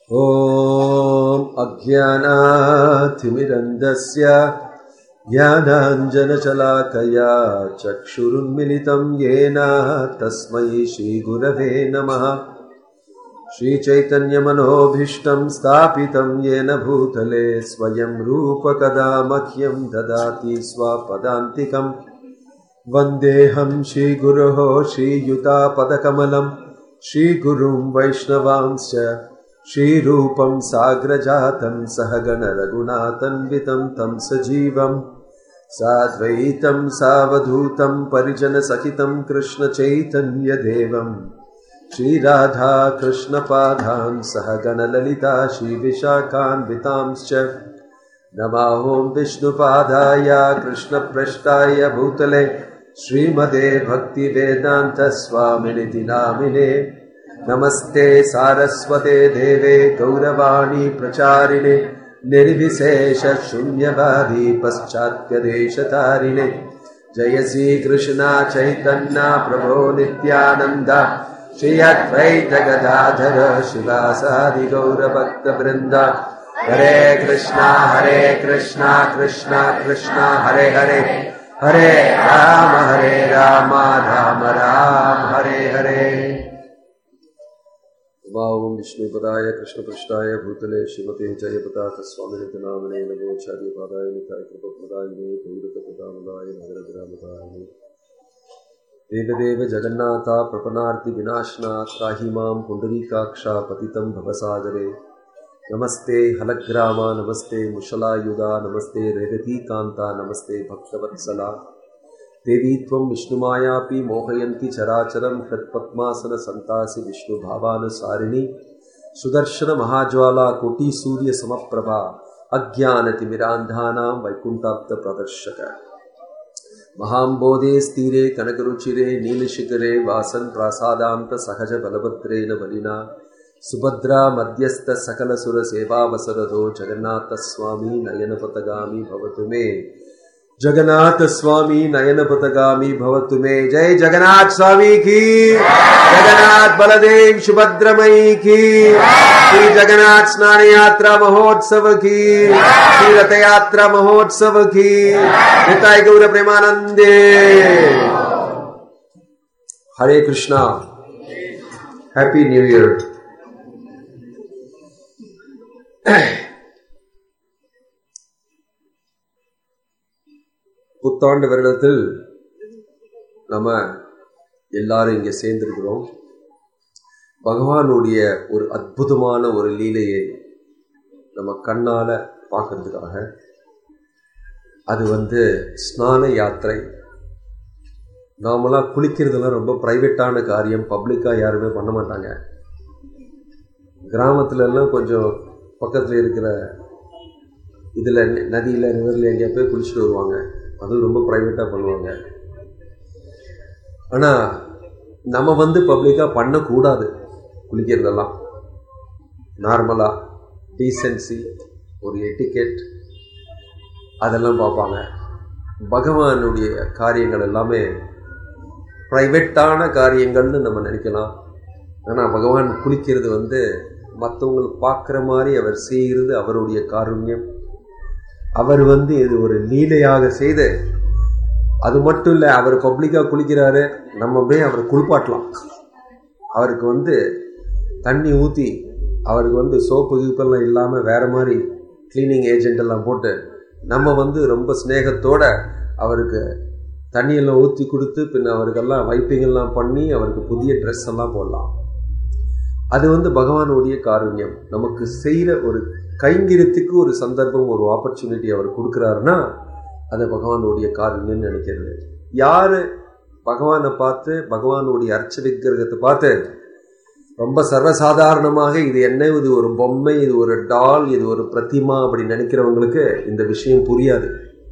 ॐ अज्ञानातिमिरन्दस्य ज्ञानाञ्जनशलाकया चक्षुरुन्मिलितं येन तस्मै श्रीगुरवे नमः श्रीचैतन्यमनोभीष्टं स्थापितं येन भूतले स्वयं रूपकदा मह्यं ददाति स्वपदान्तिकम् वन्देऽहं श्रीगुरोः श्रीयुतापदकमलं श्रीगुरुं वैष्णवांश्च श्रीरूपं साग्रजातं सहगणरघुनाथन्वितं तं सजीवं साद्वैतं सावधूतं परिजनसहितं कृष्णचैतन्यदेवं श्रीराधा कृष्णपादान् सहगणललिता श्रीविशाखान्वितांश्च नमाहो विष्णुपादाय कृष्णप्रष्टाय भूतले श्रीमदे भक्तिवेदान्तस्वामिनिति नामिने नमस्ते सारस्वते देवे गौरवाणी प्रचारिणे निर्विशेषशून्यवादी पश्चात्यदेशतारिणे जय श्रीकृष्णा चैतन्या प्रभो नित्यानन्द श्री अद्वैत गदाधर शिवासादि गौरभक्तवृन्द हरे कृष्णा हरे कृष्णा कृष्णा कृष्णा हरे हरे हरे राम हरे राम राम राम हरे हरे उमाओं विष्णुपदाय कृष्णपृष्ठाय भूतले श्रीमते जयपताकस्वामिनित नामने नमोचार्यपादाय निताय कृपप्रदायिने गौरकपदामदाय नगरग्रामदायिने देवदेव जगन्नाथा प्रपनार्ति विनाशना त्राहि मां पुण्डरीकाक्षा पतितं भवसागरे नमस्ते हलग्रामा नमस्ते मुशलायुधा नमस्ते रेवतीकान्ता नमस्ते भक्तवत्सला देवी त्वं विष्णुमायापि मोहयन्ति चराचरं हृत्पद्मासनसन्तासि विष्णुभावानुसारिणि सुदर्शनमहाज्वाला कोटिसूर्यसमप्रभा अज्ञानतिमिरान्धानां वैकुण्ठाब्दप्रदर्शक महाम्बोधे स्थिरे कनकरुचिरे नीलशिखरे वासन् प्रासादान्तसहजबलभद्रेण बलिना सुभद्रा मध्यस्थ सकलसुरसेवावसरदो जगन्नाथस्वामी नयनपतगामी भवतु मे जगन्नाथ स्वामी नयनपतगामी भवतु मे जय जगन्नाथ स्वामी की जगन्नाथ बलदेव सुभद्रमयी की श्री जगन्नाथ स्नान यात्रा महोत्सव की श्री रथ यात्रा महोत्सव की Nitai Gaura Premanande Hare Krishna happy new year புத்தாண்டு வருடத்தில் நம்ம எல்லாரும் இங்கே சேர்ந்திருக்கிறோம் பகவானுடைய ஒரு அற்புதமான ஒரு லீலையை நம்ம கண்ணால பார்க்கறதுக்காக அது வந்து ஸ்நான யாத்திரை நாமெல்லாம் குளிக்கிறதுலாம் ரொம்ப ப்ரைவேட்டான காரியம் பப்ளிக்காக யாருமே பண்ண மாட்டாங்க கிராமத்துல எல்லாம் கொஞ்சம் பக்கத்தில் இருக்கிற இதில் நதியில் ரிவரில் எங்கேயா போய் குளிச்சுட்டு வருவாங்க அதுவும் ரொம்ப ப்ரைவேட்டாக பண்ணுவாங்க ஆனால் நம்ம வந்து பப்ளிக்காக பண்ணக்கூடாது குளிக்கிறதெல்லாம் நார்மலாக டீசென்சி ஒரு எட்டிக்கெட் அதெல்லாம் பார்ப்பாங்க பகவானுடைய காரியங்கள் எல்லாமே ப்ரைவேட்டான காரியங்கள்னு நம்ம நினைக்கலாம் ஆனால் பகவான் குளிக்கிறது வந்து மற்றவங்களை பார்க்குற மாதிரி அவர் செய்கிறது அவருடைய காருண்யம் அவர் வந்து இது ஒரு லீலையாக செய்து அது மட்டும் இல்லை அவர் பப்ளிக்காக குளிக்கிறாரு நம்ம போய் அவரை குளிப்பாட்டலாம் அவருக்கு வந்து தண்ணி ஊற்றி அவருக்கு வந்து சோப்பு கீப்பெல்லாம் இல்லாமல் வேற மாதிரி கிளீனிங் ஏஜென்ட் எல்லாம் போட்டு நம்ம வந்து ரொம்ப ஸ்னேகத்தோட அவருக்கு தண்ணியெல்லாம் ஊற்றி கொடுத்து பின்ன அவருக்கெல்லாம் வைப்பிங்கெல்லாம் பண்ணி அவருக்கு புதிய ட்ரெஸ் எல்லாம் போடலாம் அது வந்து பகவானுடைய காருண்யம் நமக்கு செய்கிற ஒரு கைங்கிரத்துக்கு ஒரு சந்தர்ப்பம் ஒரு ஆப்பர்ச்சுனிட்டி அவர் கொடுக்குறாருன்னா அதை பகவானுடைய காருண்யம்னு நினைக்கிறது யாரு பகவானை பார்த்து பகவானுடைய அர்ச்ச விக்கிரகத்தை பார்த்து ரொம்ப சர்வசாதாரணமாக இது என்ன இது ஒரு பொம்மை இது ஒரு டால் இது ஒரு பிரதிமா அப்படி நினைக்கிறவங்களுக்கு இந்த விஷயம் புரியாது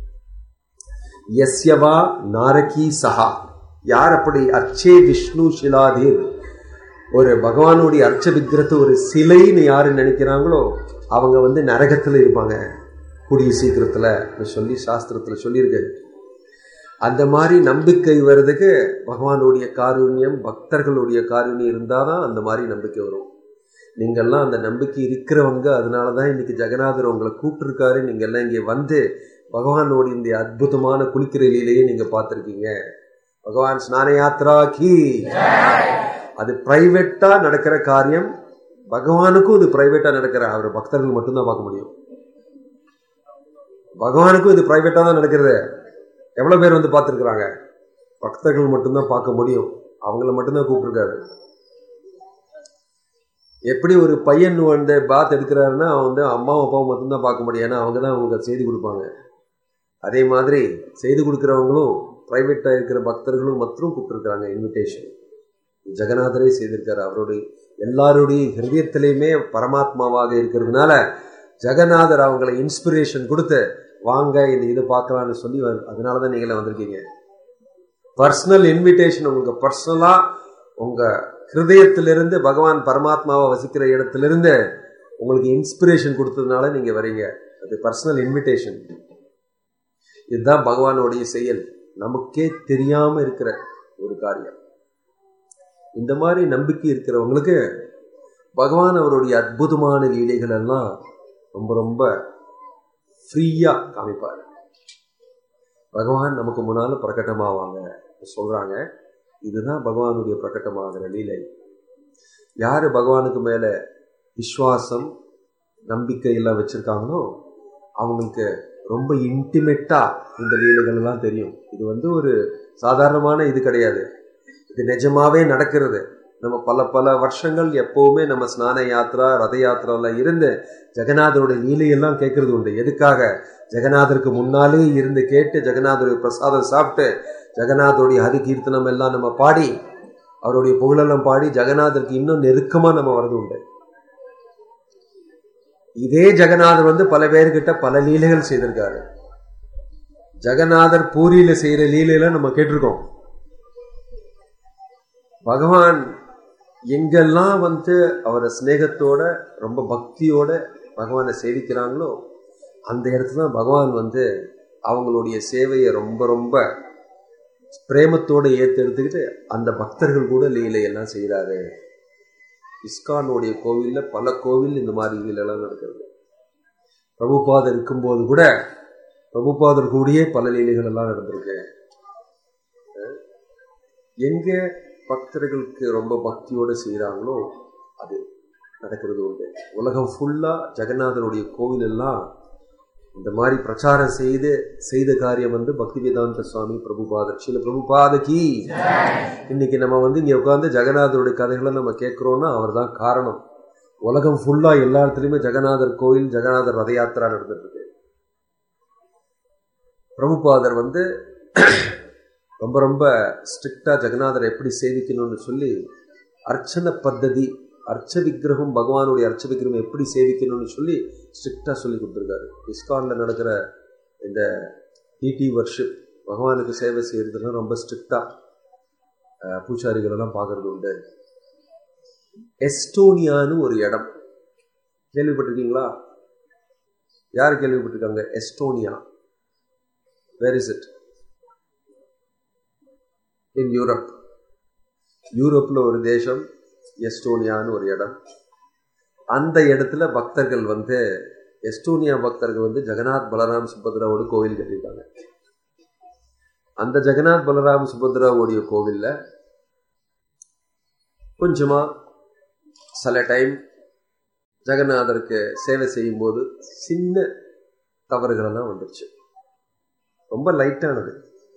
எஸ்யவா நாரகி சஹா யார் அப்படி அர்ச்சே விஷ்ணு சிலாதீர் ஒரு பகவானுடைய அர்ச்ச விக்கிரத்தை ஒரு சிலைன்னு யாரு நினைக்கிறாங்களோ அவங்க வந்து நரகத்தில் இருப்பாங்க கூடிய சீக்கிரத்தில் சொல்லி சாஸ்திரத்தில் சொல்லியிருக்கு அந்த மாதிரி நம்பிக்கை வர்றதுக்கு பகவானுடைய காருண்யம் பக்தர்களுடைய காருண்யம் இருந்தால் தான் அந்த மாதிரி நம்பிக்கை வரும் நீங்கள்லாம் அந்த நம்பிக்கை இருக்கிறவங்க அதனால தான் இன்னைக்கு ஜெகநாதர் உங்களை கூப்பிட்டுருக்காரு நீங்க எல்லாம் இங்கே வந்து பகவானோட இந்த அற்புதமான குளிக்கிற லீலையை நீங்க பார்த்துருக்கீங்க பகவான் ஸ்நான யாத்ரா கி அது பிரைவேட்டா நடக்கிற காரியம் பகவானுக்கும் இது பிரைவேட்டா நடக்கிற அவர் பக்தர்கள் மட்டும்தான் பார்க்க முடியும் பகவானுக்கும் இது பிரைவேட்டா தான் நடக்கிறது எவ்வளவு பேர் வந்து பார்த்துருக்குறாங்க பக்தர்கள் மட்டும்தான் பார்க்க முடியும் அவங்கள மட்டும்தான் கூப்பிட்டுருக்காரு எப்படி ஒரு பையன் வந்து பாத் எடுக்கிறாருன்னா அவன் வந்து அம்மாவும் அப்பாவும் மட்டும்தான் பார்க்க முடியும் ஏன்னா அவங்க தான் அவங்க செய்து கொடுப்பாங்க அதே மாதிரி செய்து கொடுக்குறவங்களும் ப்ரைவேட்டாக இருக்கிற பக்தர்களும் மற்றும் கூப்பிட்டுருக்காங்க இன்விடேஷன் ஜெகநாதரே செய்திருக்காரு அவருடைய எல்லாருடைய ஹிருதயத்திலையுமே பரமாத்மாவாக இருக்கிறதுனால ஜெகநாதர் அவங்களை இன்ஸ்பிரேஷன் கொடுத்து வாங்க இந்த இதை பார்க்கலான்னு சொல்லி வ- அதனால தான் நீங்களே வந்திருக்கீங்க பர்சனல் இன்விடேஷன் உங்களுக்கு பர்சனலாக உங்கள் ஹிருதயத்திலிருந்து பகவான் பரமாத்மாவை வசிக்கிற இடத்திலிருந்து உங்களுக்கு இன்ஸ்பிரேஷன் கொடுத்ததுனால நீங்கள் வரீங்க அது பர்சனல் இன்விடேஷன் இதுதான் பகவானுடைய செயல் நமக்கே தெரியாம இருக்கிற ஒரு காரியம் இந்த மாதிரி நம்பிக்கை இருக்கிறவங்களுக்கு பகவான் அவருடைய அற்புதமான லீலைகள் எல்லாம் ரொம்ப ரொம்ப ஃப்ரீயா காமிப்பார் பகவான் நமக்கு முன்னால பிரகட்டமாவாங்க சொல்றாங்க இதுதான் பகவானுடைய பிரகட்டமாகிற லீலை யாரு பகவானுக்கு மேல விசுவாசம் நம்பிக்கை எல்லாம் வச்சிருக்காங்களோ அவங்களுக்கு ரொம்ப இன்டிமேட்டா இந்த லீலைகள் எல்லாம் தெரியும் இது வந்து ஒரு சாதாரணமான இது கிடையாது இது நிஜமாவே நடக்கிறது நம்ம பல பல வருஷங்கள் எப்பவுமே நம்ம ஸ்நான யாத்ரா ரத யாத்திரால இருந்து ஜெகநாதருடைய லீலையெல்லாம் கேட்கறது உண்டு எதுக்காக ஜெகநாதருக்கு முன்னாலே இருந்து கேட்டு ஜெகநாதருடைய பிரசாதம் சாப்பிட்டு ஜெகநாதருடைய ஹரி கீர்த்தனம் எல்லாம் நம்ம பாடி அவருடைய புகழெல்லாம் பாடி ஜெகநாதருக்கு இன்னும் நெருக்கமா நம்ம வரது உண்டு இதே ஜெகநாதர் வந்து பல பேர்கிட்ட பல லீலைகள் செய்திருக்காரு ஜெகநாதர் பூரியில செய்யற லீலையில நம்ம கேட்டிருக்கோம் பகவான் எங்கெல்லாம் வந்து அவரை சிநேகத்தோட ரொம்ப பக்தியோட பகவானை சேவிக்கிறாங்களோ அந்த இடத்துல தான் பகவான் வந்து அவங்களுடைய சேவையை ரொம்ப ரொம்ப பிரேமத்தோட ஏத்தெடுத்துக்கிட்டு அந்த பக்தர்கள் கூட லீலையெல்லாம் செய்கிறாரு இஸ்கானுடைய கோவில்ல பல கோவில் இந்த மாதிரி லீலைலாம் நடக்கிறது பிரபுபாதர் இருக்கும்போது கூட பிரபுபாதர் கூடயே பல லீலைகள் எல்லாம் நடந்திருக்கு அஹ் எங்க பக்தர்களுக்கு ரொம்ப பக்தியோட செய்கிறாங்களோ அது நடக்கிறது உண்டு உலகம் ஃபுல்லா ஜெகநாதருடைய கோவில் எல்லாம் இந்த மாதிரி பிரச்சாரம் செய்து செய்த காரியம் வந்து பக்தி வேதாந்த சுவாமி பிரபுபாதர் ஸ்ரீல பிரபுபாதகி இன்னைக்கு நம்ம வந்து இங்க உட்கார்ந்து ஜெகநாதருடைய கதைகளை நம்ம கேட்கிறோம்னா அவர் தான் காரணம் உலகம் ஃபுல்லா எல்லா இடத்துலயுமே ஜெகநாதர் கோயில் ஜெகநாதர் ரத யாத்திரா நடந்துட்டு இருக்கு பிரபுபாதர் வந்து ரொம்ப ரொம்ப ஸ்ட்ரிக்டா ஜெகநாதரை எப்படி சேவிக்கணும்னு சொல்லி அர்ச்சன பத்ததி அர்ச்ச விக்கிரகம் பகவானுடைய அர்ச்ச விக்கிரகம் எப்படி சேவிக்கணும்னு சொல்லி ஸ்ட்ரிக்டா சொல்லி கொடுத்துருக்காரு இஸ்கான்ல நடக்கிற இந்த டிடி வர்ஷிப் பகவானுக்கு சேவை செய்யறதுலாம் ரொம்ப ஸ்ட்ரிக்டா பூசாரிகள் எல்லாம் பார்க்கறது உண்டு எஸ்டோனியான்னு ஒரு இடம் கேள்விப்பட்டிருக்கீங்களா யார் கேள்விப்பட்டிருக்காங்க Estonia where is it in Europe யூரோப்ல ஒரு தேசம் எஸ்டோனியான்னு ஒரு இடம் அந்த இடத்துல பக்தர்கள் வந்து எஸ்டோனியா பக்தர்கள் வந்து ஜெகநாத் பலராம் சுபத்ராவோட கோவில் கட்டியிருக்காங்க அந்த ஜெகநாத் பலராம் சுபத்ராவுடைய கோவில்ல கொஞ்சமா சில டைம் ஜெகநாதருக்கு சேவை செய்யும் போது சின்ன தவறுகள் எல்லாம் வந்துருச்சு ரொம்ப லைட்டானது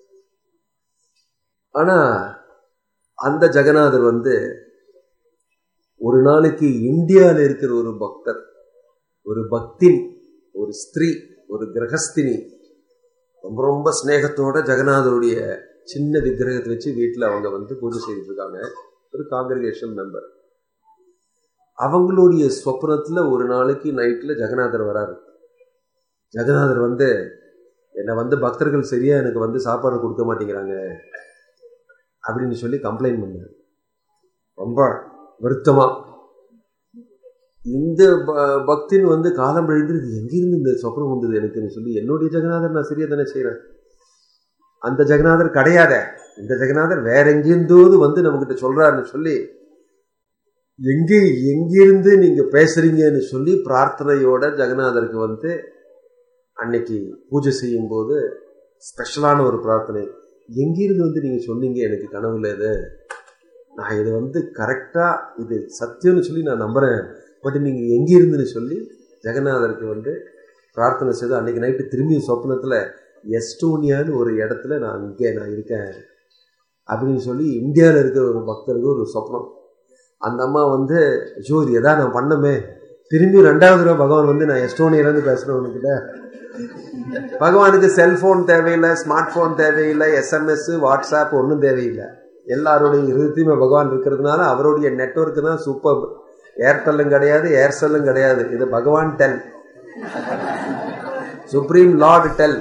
ஆனா அந்த ஜெகநாதர் வந்து ஒரு நாளைக்கு இந்தியாவில் இருக்கிற ஒரு பக்தர் ஒரு பக்தின் ஒரு ஸ்திரீ ஒரு கிரகஸ்தினி ரொம்ப ரொம்ப ஸ்நேகத்தோட ஜெகநாதருடைய சின்ன விக்கிரகத்தை வச்சு வீட்டில் அவங்க வந்து பூஜை செய்துட்டு இருக்காங்க ஒரு காங்கிரிகேஷன் மெம்பர் அவங்களுடைய சொப்னத்துல ஒரு நாளைக்கு நைட்ல ஜெகநாதர் வராரு ஜெகநாதர் வந்து என்னை வந்து பக்தர்கள் சரியா எனக்கு வந்து சாப்பாடு கொடுக்க மாட்டேங்கிறாங்க அப்படின்னு சொல்லி கம்ப்ளைண்ட் பண்ணாரு ரொம்ப வருத்தமா இந்த ப- பக்தின் வந்து காலம் எழுந்து இது எங்கிருந்து இந்த சொப்னம் வந்தது எனக்குன்னு சொல்லி என்னுடைய ஜெகநாதர் நான் சரியா தானே செய்யறேன் அந்த ஜெகநாதர் கிடையாத இந்த ஜெகநாதர் வேற எங்கிருந்தோது வந்து நம்மகிட்ட சொல்றாருன்னு சொல்லி எங்கே எங்கிருந்து நீங்க பேசுறீங்கன்னு சொல்லி பிரார்த்தனையோட ஜெகநாதருக்கு வந்து அன்னைக்கு பூஜை செய்யும் போது ஸ்பெஷலான ஒரு பிரார்த்தனை எங்கிருந்து வந்து நீங்க சொன்னீங்க எனக்கு கனவுல இது நான் இது வந்து கரெக்டா இது சத்தியம்னு சொல்லி நான் நம்புறேன் பட் நீங்க எங்கிருந்துன்னு சொல்லி ஜெகநாதருக்கு வந்து பிரார்த்தனை செய்து அன்னைக்கு நைட்டு திரும்பி சொப்னத்துல எஸ்டோனியான்னு ஒரு இடத்துல நான் இங்கே நான் இருக்கேன் அப்படின்னு சொல்லி இந்தியாவில் இருக்கிற ஒரு பக்தருக்கு ஒரு சொப்னம் அந்த அம்மா வந்து ஐயோ இது எதா நான் பண்ணமே திரும்பி ரெண்டாவது தடவை பகவான் வந்து நான் எஸ்டோனியிலேருந்து பேசுகிறேன் உனக்கிட்ட பகவானுக்கு செல்போன் தேவையில்லை ஸ்மார்ட் ஃபோன் தேவையில்லை எஸ்எம்எஸ் வாட்ஸ்அப் ஒன்றும் தேவையில்லை எல்லாருடைய இருபத்தையுமே பகவான் இருக்கிறதுனால அவருடைய நெட்ஒர்க் தான் சூப்பர் ஏர்டெல்லும் கிடையாது ஏர்செல்லும் கிடையாது இது பகவான் டெல் சுப்ரீம் லார்ட் டெல்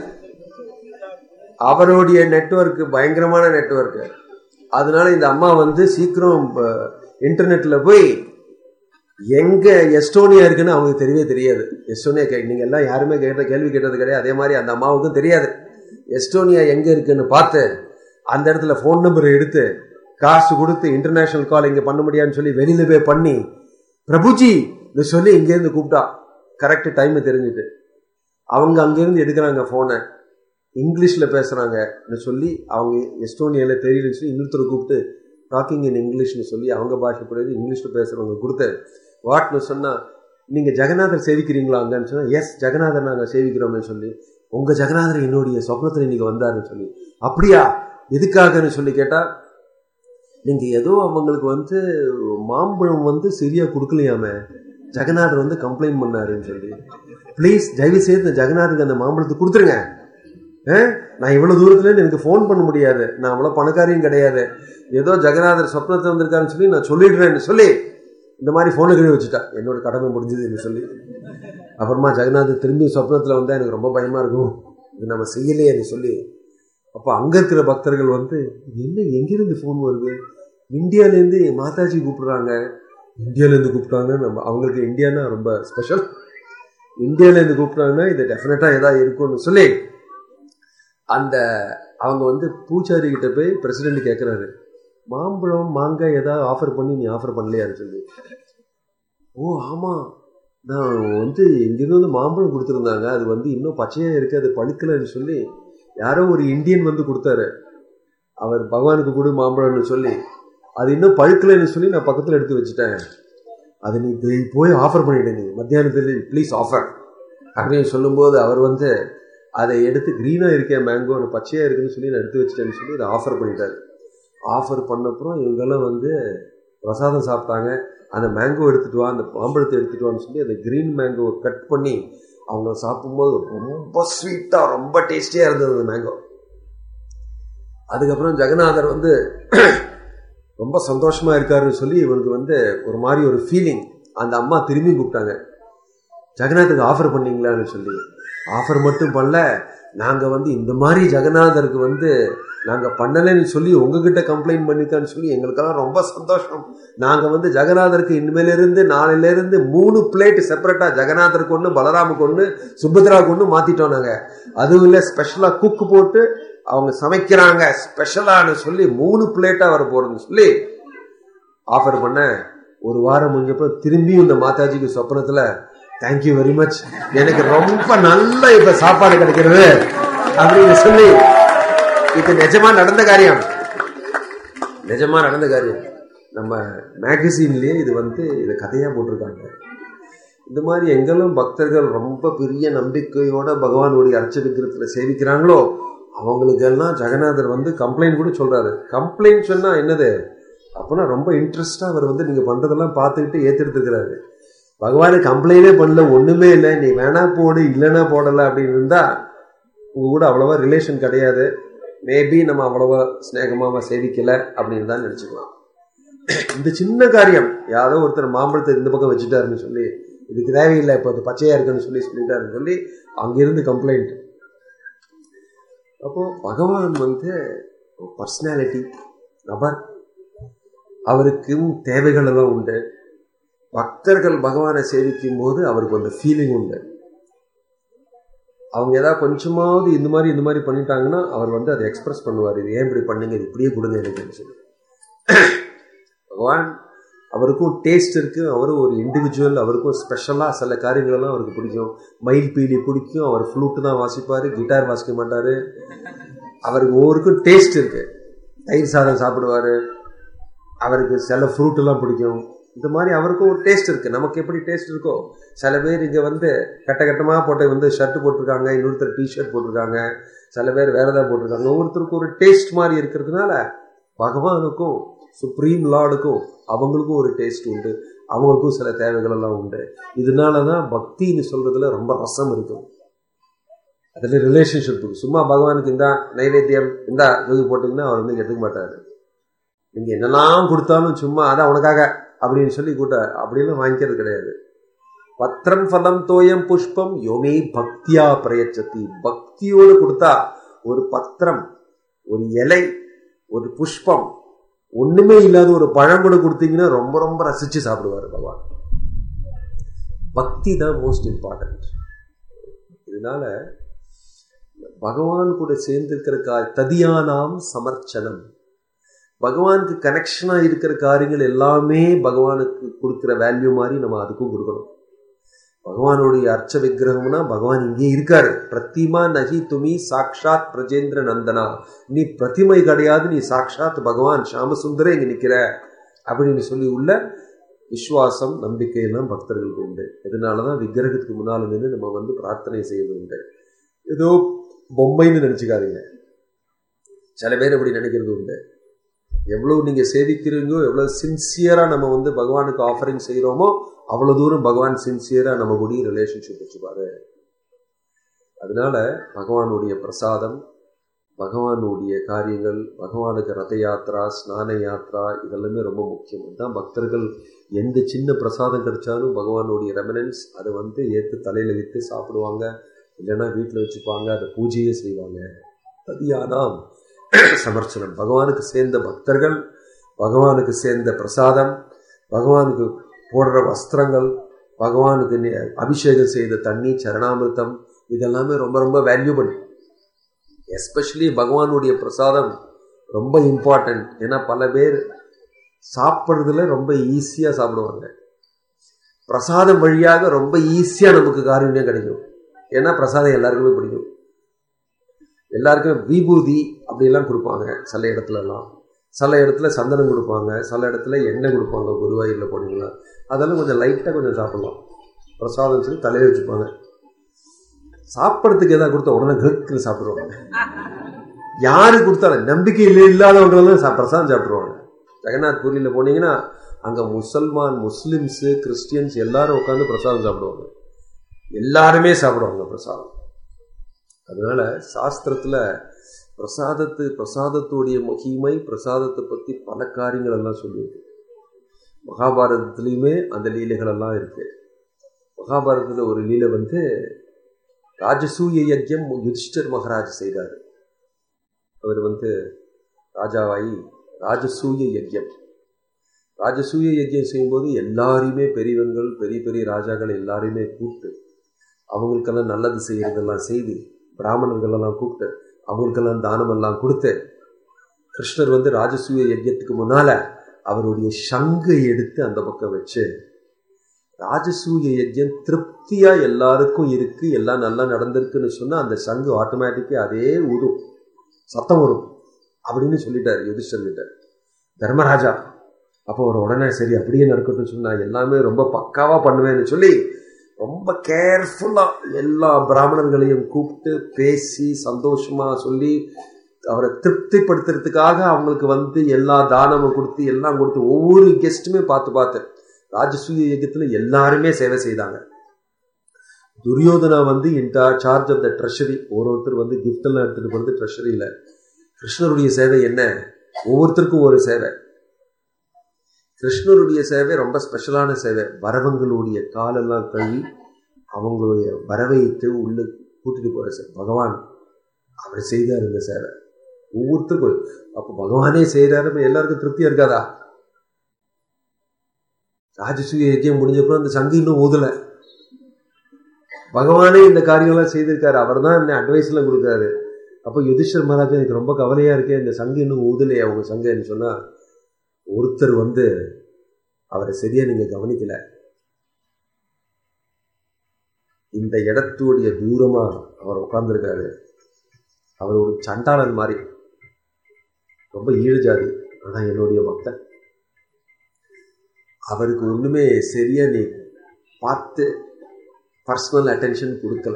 அவருடைய நெட்ஒர்க் பயங்கரமான நெட்ஒர்க் அதனால இந்த அம்மா வந்து சீக்கிரம் இன்டர்நெட்ல போய் எங்க எஸ்டோனியா இருக்குன்னு அவங்களுக்கு தெரியவே தெரியாது எஸ்டோனியா கே நீங்க எல்லாம் யாருமே கேட்ட கேள்வி கேட்டது கிடையாது அதே மாதிரி அந்த அம்மாவுக்கும் தெரியாது எஸ்டோனியா எங்க இருக்குன்னு பார்த்து அந்த இடத்துல ஃபோன் நம்பர் எடுத்து காசு கொடுத்து இன்டர்நேஷனல் கால் இங்க பண்ண முடியாதுன்னு சொல்லி வெளியில போய் பண்ணி பிரபுஜி சொல்லி இங்கேருந்து கூப்பிட்டா கரெக்ட் டைம் தெரிஞ்சுட்டு அவங்க அங்கேருந்து எடுக்கிறாங்க ஃபோனை இங்கிலீஷில் பேசுகிறாங்கன்னு சொல்லி அவங்க எஸ்டோனியாவில் தெரியலன்னு சொல்லி இன்னொருத்தர் கூப்பிட்டு டாக்கிங் இன் இங்கிலீஷ்னு சொல்லி அவங்க பாஷை புரியுது இங்கிலீஷில் பேசுகிறவங்க கொடுத்து வாட்னு சொன்னால் நீங்கள் ஜெகநாதர் சேவிக்கிறீங்களா அங்கன்னு சொன்னால் எஸ் ஜெகநாதர் நாங்கள் சேவிக்கிறோம்னு சொல்லி உங்கள் ஜெகநாதர் என்னுடைய சொப்னத்தில் இன்னைக்கு வந்தாருன்னு சொல்லி அப்படியா எதுக்காகன்னு சொல்லி கேட்டால் நீங்கள் ஏதோ அவங்களுக்கு வந்து மாம்பழம் வந்து சரியாக கொடுக்கலையாம ஜெகநாதர் வந்து கம்ப்ளைண்ட் பண்ணாருன்னு சொல்லி ப்ளீஸ் தயவு செய்து இந்த ஜெகநாதருக்கு அந்த மாம்பழத்தை கொடுத்துருங்க நான் இவ்வளவு தூரத்துல எனக்கு ஃபோன் பண்ண முடியாது நான் அவ்வளவு பணக்காரியும் கிடையாது ஏதோ ஜெகநாதர் சொப்னத்தை வந்திருக்காருன்னு சொல்லி நான் சொல்லிடுறேன்னு சொல்லி இந்த மாதிரி ஃபோனை கழுவி வச்சுட்டா என்னோட கடமை முடிஞ்சதுன்னு சொல்லி அப்புறமா ஜெகநாதர் திரும்பி சொப்னத்தில் வந்தால் எனக்கு ரொம்ப பயமா இருக்கும் இது நம்ம செய்யலையேன்னு சொல்லி அப்போ அங்கே இருக்கிற பக்தர்கள் வந்து என்ன எங்கிருந்து ஃபோன் வருது இந்தியாவிலேருந்து மாதாஜி கூப்பிடுறாங்க இந்தியாவிலேருந்து கூப்பிட்டாங்க நம்ம அவங்களுக்கு இந்தியானா ரொம்ப ஸ்பெஷல் இந்தியாவிலேருந்து கூப்பிட்டாங்கன்னா இது டெஃபினட்டாக எதாவது இருக்கும்னு சொல்லி அந்த அவங்க வந்து பூச்சாரி கிட்ட போய் பிரசிடென்ட் கேட்குறாரு மாம்பழம் மாங்காய் ஏதாவது ஆஃபர் பண்ணி நீ ஆஃபர் பண்ணலையான்னு சொல்லி ஓ ஆமாம் நான் வந்து இங்கிருந்து வந்து மாம்பழம் கொடுத்துருந்தாங்க அது வந்து இன்னும் பச்சையாக இருக்குது அது பழுக்கலைன்னு சொல்லி யாரோ ஒரு இந்தியன் வந்து கொடுத்தாரு அவர் பகவானுக்கு கொடு மாம்பழம்னு சொல்லி அது இன்னும் பழுக்கலைன்னு சொல்லி நான் பக்கத்தில் எடுத்து வச்சுட்டேன் அது நீ போய் ஆஃபர் பண்ணிவிடு நீ மத்தியானத்தில் ப்ளீஸ் ஆஃபர் அப்படின்னு சொல்லும்போது அவர் வந்து அதை எடுத்து க்ரீனாக இருக்கேன் மேங்கோ பச்சையாக இருக்குன்னு சொல்லி நான் எடுத்து வச்சிட்டேன்னு சொல்லி இதை ஆஃபர் பண்ணிட்டாரு ஆஃபர் பண்ணப்புறம் இவங்கெல்லாம் வந்து பிரசாதம் சாப்பிட்டாங்க அந்த மேங்கோ எடுத்துட்டு வா அந்த மாம்பழத்தை எடுத்துட்டு வான்னு சொல்லி அந்த க்ரீன் மேங்கோவை கட் பண்ணி அவங்க சாப்பிடும்போது ரொம்ப ஸ்வீட்டாக ரொம்ப டேஸ்டியாக இருந்தது அந்த மேங்கோ அதுக்கப்புறம் ஜெகநாதர் வந்து ரொம்ப சந்தோஷமா இருக்காருன்னு சொல்லி இவனுக்கு வந்து ஒரு மாதிரி ஒரு ஃபீலிங் அந்த அம்மா திரும்பி கூப்பிட்டாங்க ஜெகநாத்துக்கு ஆஃபர் பண்ணீங்களான்னு சொல்லி ஆஃபர் மட்டும் பண்ணல நாங்கள் வந்து இந்த மாதிரி ஜெகநாதருக்கு வந்து நாங்கள் பண்ணலைன்னு சொல்லி உங்ககிட்ட கம்ப்ளைண்ட் பண்ணிருக்கான்னு சொல்லி எங்களுக்கெல்லாம் ரொம்ப சந்தோஷம் நாங்கள் வந்து ஜெகநாதருக்கு இனிமேலிருந்து நாளையிலேருந்து மூணு பிளேட் செப்பரேட்டாக ஜெகநாதருக்கு ஒன்று பலராமுக்கு ஒன்று சுபத்ராவுக்கு ஒன்று மாற்றிட்டோம் நாங்கள் அதுவும் இல்லை ஸ்பெஷலாக குக்கு போட்டு அவங்க சமைக்கிறாங்க ஸ்பெஷலானு சொல்லி மூணு பிளேட்டாக வர போகிறதுன்னு சொல்லி ஆஃபர் பண்ண ஒரு வாரம் முடிஞ்சப்போ திரும்பியும் இந்த மாதாஜிக்கு சொப்னத்தில் தேங்க்யூ வெரி மச் எனக்கு ரொம்ப நல்ல இப்ப சாப்பாடு கிடைக்கிறது அப்படின்னு சொல்லி இது நிஜமா நடந்த காரியம் நிஜமா நடந்த காரியம் நம்ம மேகசின்லயே இது வந்து இது கதையா போட்டிருக்காங்க இந்த மாதிரி எங்கெல்லாம் பக்தர்கள் ரொம்ப பெரிய நம்பிக்கையோட பகவானுடைய அர்ச்சனைக்கிறதுல சேவிக்கிறாங்களோ அவங்களுக்கெல்லாம் ஜெகநாதர் வந்து கம்ப்ளைண்ட் கூட சொல்றாரு கம்ப்ளைண்ட் சொன்னா என்னது அப்போனா ரொம்ப இன்ட்ரெஸ்டா அவர் வந்து நீங்க பண்றதெல்லாம் பார்த்துக்கிட்டு ஏத்தெடுத்துக்கிறாரு பகவானு கம்ப்ளைண்டே பண்ணல ஒண்ணுமே இல்லை நீ வேணா போடு இல்லைன்னா போடல அப்படின்னு இருந்தா உங்க கூட அவ்வளவா ரிலேஷன் கிடையாது மேபி நம்ம அவ்வளவா ஸ்நேகமாக சேவிக்கல அப்படின்னு தான் நினைச்சுக்கலாம் இந்த சின்ன காரியம் யாரோ ஒருத்தர் மாம்பழத்தை இந்த பக்கம் வச்சுட்டாருன்னு சொல்லி இதுக்கு தேவையில்லை இப்போ அது பச்சையா இருக்குன்னு சொல்லி சொல்லிட்டாருன்னு சொல்லி அங்கிருந்து கம்ப்ளைண்ட் அப்போ பகவான் வந்து பர்சனாலிட்டி நபர் அவருக்கும் தேவைகள் எல்லாம் உண்டு பக்தர்கள் பகவானை சேவிக்கும் போது அவருக்கு அந்த ஃபீலிங் உண்டு அவங்க ஏதாவது கொஞ்சமாவது இந்த மாதிரி இந்த மாதிரி பண்ணிட்டாங்கன்னா அவர் வந்து அதை எக்ஸ்பிரஸ் பண்ணுவார் இது ஏன் இப்படி பண்ணீங்க இது இப்படியே கொடுங்க எனக்கு சொல்லி பகவான் அவருக்கும் டேஸ்ட் இருக்கு அவரும் ஒரு இண்டிவிஜுவல் அவருக்கும் ஸ்பெஷலாக சில காரியங்களெல்லாம் அவருக்கு பிடிக்கும் மயில் பீலி பிடிக்கும் அவர் ஃப்ளூட்டு தான் வாசிப்பார் கிட்டார் வாசிக்க மாட்டார் அவருக்கு ஒவ்வொருக்கும் டேஸ்ட் இருக்கு தயிர் சாதம் சாப்பிடுவார் அவருக்கு சில ஃப்ரூட்டெல்லாம் பிடிக்கும் இந்த மாதிரி அவருக்கும் ஒரு டேஸ்ட் இருக்கு நமக்கு எப்படி டேஸ்ட் இருக்கோ சில பேர் இங்கே வந்து கட்ட கட்டமாக போட்டு வந்து ஷர்ட் போட்டிருக்காங்க இன்னொருத்தர் டிஷர்ட் போட்டிருக்காங்க சில பேர் வேற ஏதாவது போட்டிருக்காங்க ஒவ்வொருத்தருக்கும் ஒரு டேஸ்ட் மாதிரி இருக்கிறதுனால பகவானுக்கும் சுப்ரீம் லார்டுக்கும் அவங்களுக்கும் ஒரு டேஸ்ட் உண்டு அவங்களுக்கும் சில தேவைகள் எல்லாம் உண்டு இதனால தான் பக்தின்னு சொல்றதுல ரொம்ப ரசம் இருக்கும் அதில் ரிலேஷன்ஷிப் இருக்கு சும்மா பகவானுக்கு இந்த நைவேத்தியம் இந்த இது போட்டிங்கன்னா அவர் வந்து எடுத்துக்க மாட்டார் நீங்கள் என்னெல்லாம் கொடுத்தாலும் சும்மா அதான் உனக்காக அப்படின்னு சொல்லி கூட்ட அப்படிலாம் வாங்கிக்கிறது கிடையாது பத்திரம் ஃபலம் தோயம் புஷ்பம் யோமே பக்தியா பிரயச்சதி பக்தியோடு கொடுத்தா ஒரு பத்திரம் ஒரு இலை ஒரு புஷ்பம் ஒண்ணுமே இல்லாத ஒரு பழம் கூட கொடுத்தீங்கன்னா ரொம்ப ரொம்ப ரசிச்சு சாப்பிடுவார் பகவான் பக்தி தான் மோஸ்ட் இம்பார்ட்டன்ட் இதனால பகவான் கூட சேர்ந்திருக்கிற கா ததியானாம் சமர்ச்சனம் பகவானுக்கு கனெக்ஷனா இருக்கிற காரியங்கள் எல்லாமே பகவானுக்கு கொடுக்குற வேல்யூ மாதிரி நம்ம அதுக்கும் கொடுக்கணும் பகவானுடைய அர்ச்ச விக்கிரகம்னா பகவான் இங்கே இருக்காரு பிரத்திமா நகி துமி சாக்ஷாத் பிரஜேந்திர நந்தனா நீ பிரதிமை கிடையாது நீ சாக்ஷாத் பகவான் ஷாமசுந்தரே இங்க நிக்கிற அப்படின்னு சொல்லி உள்ள விசுவாசம் நம்பிக்கை எல்லாம் பக்தர்களுக்கு உண்டு இதனாலதான் விக்கிரகத்துக்கு முன்னால நின்று நம்ம வந்து பிரார்த்தனை செய்வது உண்டு ஏதோ பொம்மைன்னு நினைச்சுக்காதீங்க சில பேர் இப்படி நினைக்கிறது உண்டு எவ்வளவு நீங்க சேவிக்கிறீங்களோ எவ்வளவு சின்சியரா நம்ம வந்து பகவானுக்கு ஆஃபரிங் செய்யறோமோ அவ்வளவு தூரம் பகவான் சின்சியரா நம்ம கூட ரிலேஷன்ஷிப் வச்சுப்பாரு அதனால பகவானுடைய பிரசாதம் பகவானுடைய காரியங்கள் பகவானுக்கு ரத யாத்ரா ஸ்நான யாத்ரா இதெல்லாமே ரொம்ப முக்கியம் இதுதான் பக்தர்கள் எந்த சின்ன பிரசாதம் கிடைச்சாலும் பகவானுடைய ரெமனன்ஸ் அதை வந்து ஏற்று தலையில வைத்து சாப்பிடுவாங்க இல்லைன்னா வீட்டில் வச்சுப்பாங்க அதை பூஜையே செய்வாங்க ததியானாம் சமர்ச்சனம் பகவானுக்கு சேர்ந்த பக்தர்கள் பகவானுக்கு சேர்ந்த பிரசாதம் பகவானுக்கு போடுற வஸ்திரங்கள் பகவானுக்கு அபிஷேகம் செய்த தண்ணி சரணாமிர்தம் இதெல்லாமே ரொம்ப ரொம்ப வேல்யூபிள் எஸ்பெஷலி பகவானுடைய பிரசாதம் ரொம்ப இம்பார்ட்டன்ட் ஏன்னா பல பேர் சாப்பிட்றதுல ரொம்ப ஈஸியாக சாப்பிடுவாங்க பிரசாதம் வழியாக ரொம்ப ஈஸியாக நமக்கு காரியம் கிடைக்கும் ஏன்னா பிரசாதம் எல்லாருக்குமே பிடிக்கும் எல்லாருக்கும் விபூதி அப்படிலாம் கொடுப்பாங்க சில இடத்துலலாம் சில இடத்துல சந்தனம் கொடுப்பாங்க சில இடத்துல எண்ணெய் கொடுப்பாங்க குருவாயூரில் போனீங்களா அதெல்லாம் கொஞ்சம் லைட்டாக கொஞ்சம் சாப்பிடலாம் பிரசாதம் சொல்லி தலையை வச்சுப்பாங்க சாப்பிட்றதுக்கு எதாவது கொடுத்தா உடனே கிழக்கு சாப்பிடுவாங்க யாரு கொடுத்தாலும் நம்பிக்கை இல்லாதவங்களெல்லாம் பிரசாதம் சாப்பிடுவாங்க ஜெகநாத் பூரியில் போனீங்கன்னா அங்கே முசல்மான் முஸ்லிம்ஸு கிறிஸ்டியன்ஸ் எல்லாரும் உட்காந்து பிரசாதம் சாப்பிடுவாங்க எல்லாருமே சாப்பிடுவாங்க பிரசாதம் அதனால சாஸ்திரத்துல பிரசாதத்து பிரசாதத்துடைய மகிமை பிரசாதத்தை பத்தி பல காரியங்கள் எல்லாம் சொல்லியிருக்கு மகாபாரதத்துலேயுமே அந்த லீலைகள் எல்லாம் இருக்கு மகாபாரதத்துல ஒரு லீலை வந்து ராஜசூய யஜ்யம் யுதிஷ்டர் மகாராஜ் செய்தார் அவர் வந்து ராஜாவாயி ராஜசூய யஜ்யம் ராஜசூய யஜ்யம் செய்யும்போது எல்லாரையுமே பெரியவங்கள் பெரிய பெரிய ராஜாக்கள் எல்லாரையுமே கூப்பிட்டு அவங்களுக்கெல்லாம் நல்லது செய்யறதெல்லாம் செய்து பிராமணர்களெல்லாம் கூப்பிட்டு அவங்களுக்கெல்லாம் தானம் எல்லாம் கொடுத்து கிருஷ்ணர் வந்து ராஜசூய யஜ்யத்துக்கு முன்னால அவருடைய சங்கை எடுத்து அந்த பக்கம் வச்சு ராஜசூய யஜ்யம் திருப்தியா எல்லாருக்கும் இருக்கு எல்லாம் நல்லா நடந்திருக்குன்னு சொன்னா அந்த சங்கு ஆட்டோமேட்டிக்கா அதே ஊதும் சத்தம் வரும் அப்படின்னு சொல்லிட்டாரு யுதிஷ்டர் கிட்ட தர்மராஜா அப்போ ஒரு உடனே சரி அப்படியே நடக்கட்டும் சொன்னா எல்லாமே ரொம்ப பக்காவா பண்ணுவேன்னு சொல்லி ரொம்ப கேர்ஃபுல்லா எல்லா பிராமணர்களையும் கூப்பிட்டு பேசி சந்தோஷமா சொல்லி அவரை திருப்திப்படுத்துறதுக்காக அவங்களுக்கு வந்து எல்லா தானமும் கொடுத்து எல்லாம் கொடுத்து ஒவ்வொரு கெஸ்ட்டுமே பார்த்து பார்த்து ராஜசூய யஜத்துல எல்லாருமே சேவை செய்தாங்க துரியோதனா வந்து in charge of the treasury ஒவ்வொருத்தர் வந்து கிஃப்ட் எல்லாம் எடுத்துட்டு போறது ட்ரெஷரியில கிருஷ்ணருடைய சேவை என்ன ஒவ்வொருத்தருக்கும் ஒரு சேவை கிருஷ்ணருடைய சேவை ரொம்ப ஸ்பெஷலான சேவை வரவங்களுடைய காலெல்லாம் கழுவி அவங்களுடைய வரவையிட்டு உள்ள கூட்டிட்டு போற சேவை பகவான் அவர் செய்தார் இந்த சேவை ஒவ்வொருத்தருக்கும் அப்போ பகவானே செய்யறாரு எல்லாருக்கும் திருப்தியா இருக்காதா ராஜசூய யஜ்யம் முடிஞ்சப்பறம் அந்த சங்கு இன்னும் ஊதல பகவானே இந்த காரியம்லாம் செய்திருக்காரு அவர் தான் என்ன அட்வைஸ் எல்லாம் கொடுக்காரு அப்போ யுதிஷ்டர் மகாராஜா எனக்கு ரொம்ப கவலையா இருக்கே இந்த சங்கு இன்னும் ஊதலையே அவங்க சங்கன்னு சொன்னா ஒருத்தர் வந்து அவரை சரியா நீங்க கவனிக்கல இந்த இடத்துடைய தூரமா அவர் உட்கார்ந்துருக்காரு அவர் ஒரு சண்டாளன் மாதிரி ரொம்ப ஈழ ஜாதி ஆனா என்னுடைய பக்தன் அவருக்கு ஒண்ணுமே சரியா நீ பார்த்து பர்சனல் அட்டென்ஷன் கொடுக்கல